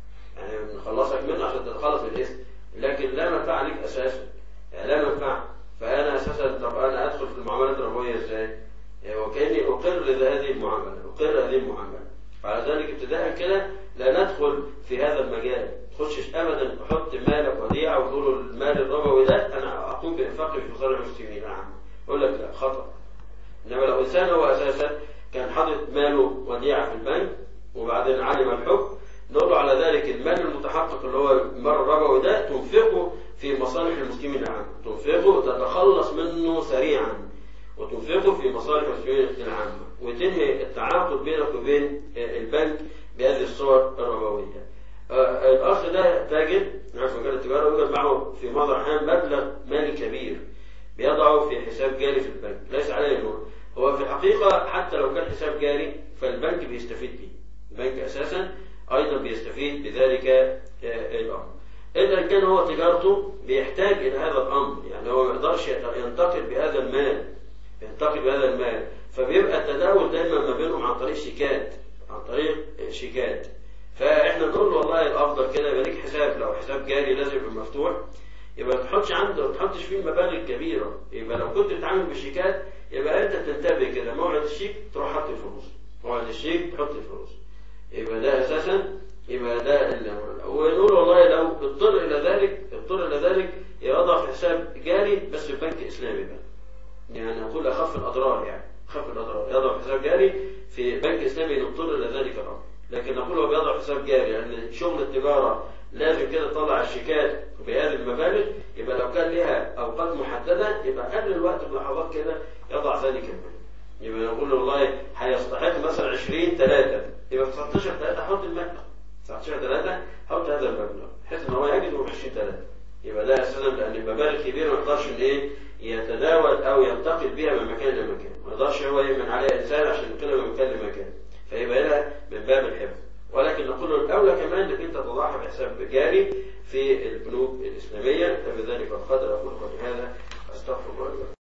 يعني نخلصك منه عشان تتخلص من الاثم لكن لا منفعه ليك اساسا يعني لا منفعه فانا اساسا طب انا ادخل في المعاملات الربويه ازاي؟ يعني وكاني اقر لهذه المعامله اقر هذه المعامله فعلى ذلك ابتداء كده لا ندخل في هذا المجال تخشش ابدا تحط مالك وديعه وتقول له المال الربوي ده انا اقوم بانفاقه في مصالح المسلمين نعم يقول لك لا خطا انما لو انسان هو اساسا كان حاطط ماله وديعه في البنك وبعدين علم الحكم نقول له على ذلك المال المتحقق اللي هو المال الربوي ده تنفقه في مصالح المسلمين العامة تنفقه وتتخلص منه سريعا وتنفقه في مصالح المسلمين العامة وتنهي التعاقد بينك وبين البنك بهذه الصور الربوية آه، الأخ ده تاجر في مجال التجارة يوجد معه في معظم الأحيان مبلغ مالي كبير بيضعه في حساب جاري في البنك ليس عليه نور هو في الحقيقة حتى لو كان حساب جاري فالبنك بيستفيد به البنك أساسا أيضا بيستفيد بذلك آه، الأمر إلا إن كان هو تجارته بيحتاج إلى هذا الأمر يعني هو ما يقدرش ينتقل بهذا المال ينتقل بهذا المال فبيبقى التداول دايما ما بينهم عن طريق شيكات عن طريق شيكات فاحنا نقول له والله الافضل كده يبقى ليك حساب لو حساب جاري لازم يبقى مفتوح يبقى ما تحطش عنده ما تحطش فيه المبالغ الكبيره يبقى لو كنت بتتعامل بالشيكات يبقى انت تنتبه كده موعد الشيك تروح حاطط الفلوس موعد الشيك تحط الفلوس يبقى ده اساسا يبقى ده ال- ونقول والله لو اضطر الى ذلك اضطر الى ذلك يضع في حساب جاري بس في بنك اسلامي بقى يعني نقول اخف الاضرار يعني اخف الاضرار يضع في حساب جاري في بنك اسلامي نضطر الى ذلك الامر لكن نقول هو بيضع في حساب جاري لان شغل التجاره لازم كده تطلع الشيكات بهذه المبالغ يبقى لو كان لها اوقات محدده يبقى قبل الوقت بلحظات كده يضع ذلك المال يبقى نقول له والله هيستحق مثلا 20 3 يبقى في 19 3 حط المبلغ 19 3 حط هذا المبلغ بحيث ان هو يجد ب 20 3 يبقى ده اساسا لان المبالغ كبيره ما يقدرش ان ايه يتداول او ينتقل بها من مكان الى مكان ما يقدرش هو يمن عليه انسان عشان ينقلها من مكان لمكان فيبقى هنا من باب الحفظ ولكن نقول له الاولى كمان انك انت تضعها بحساب جاري في البنوك الاسلاميه فبذلك القدر اقول قولي هذا استغفر الله لي ولكم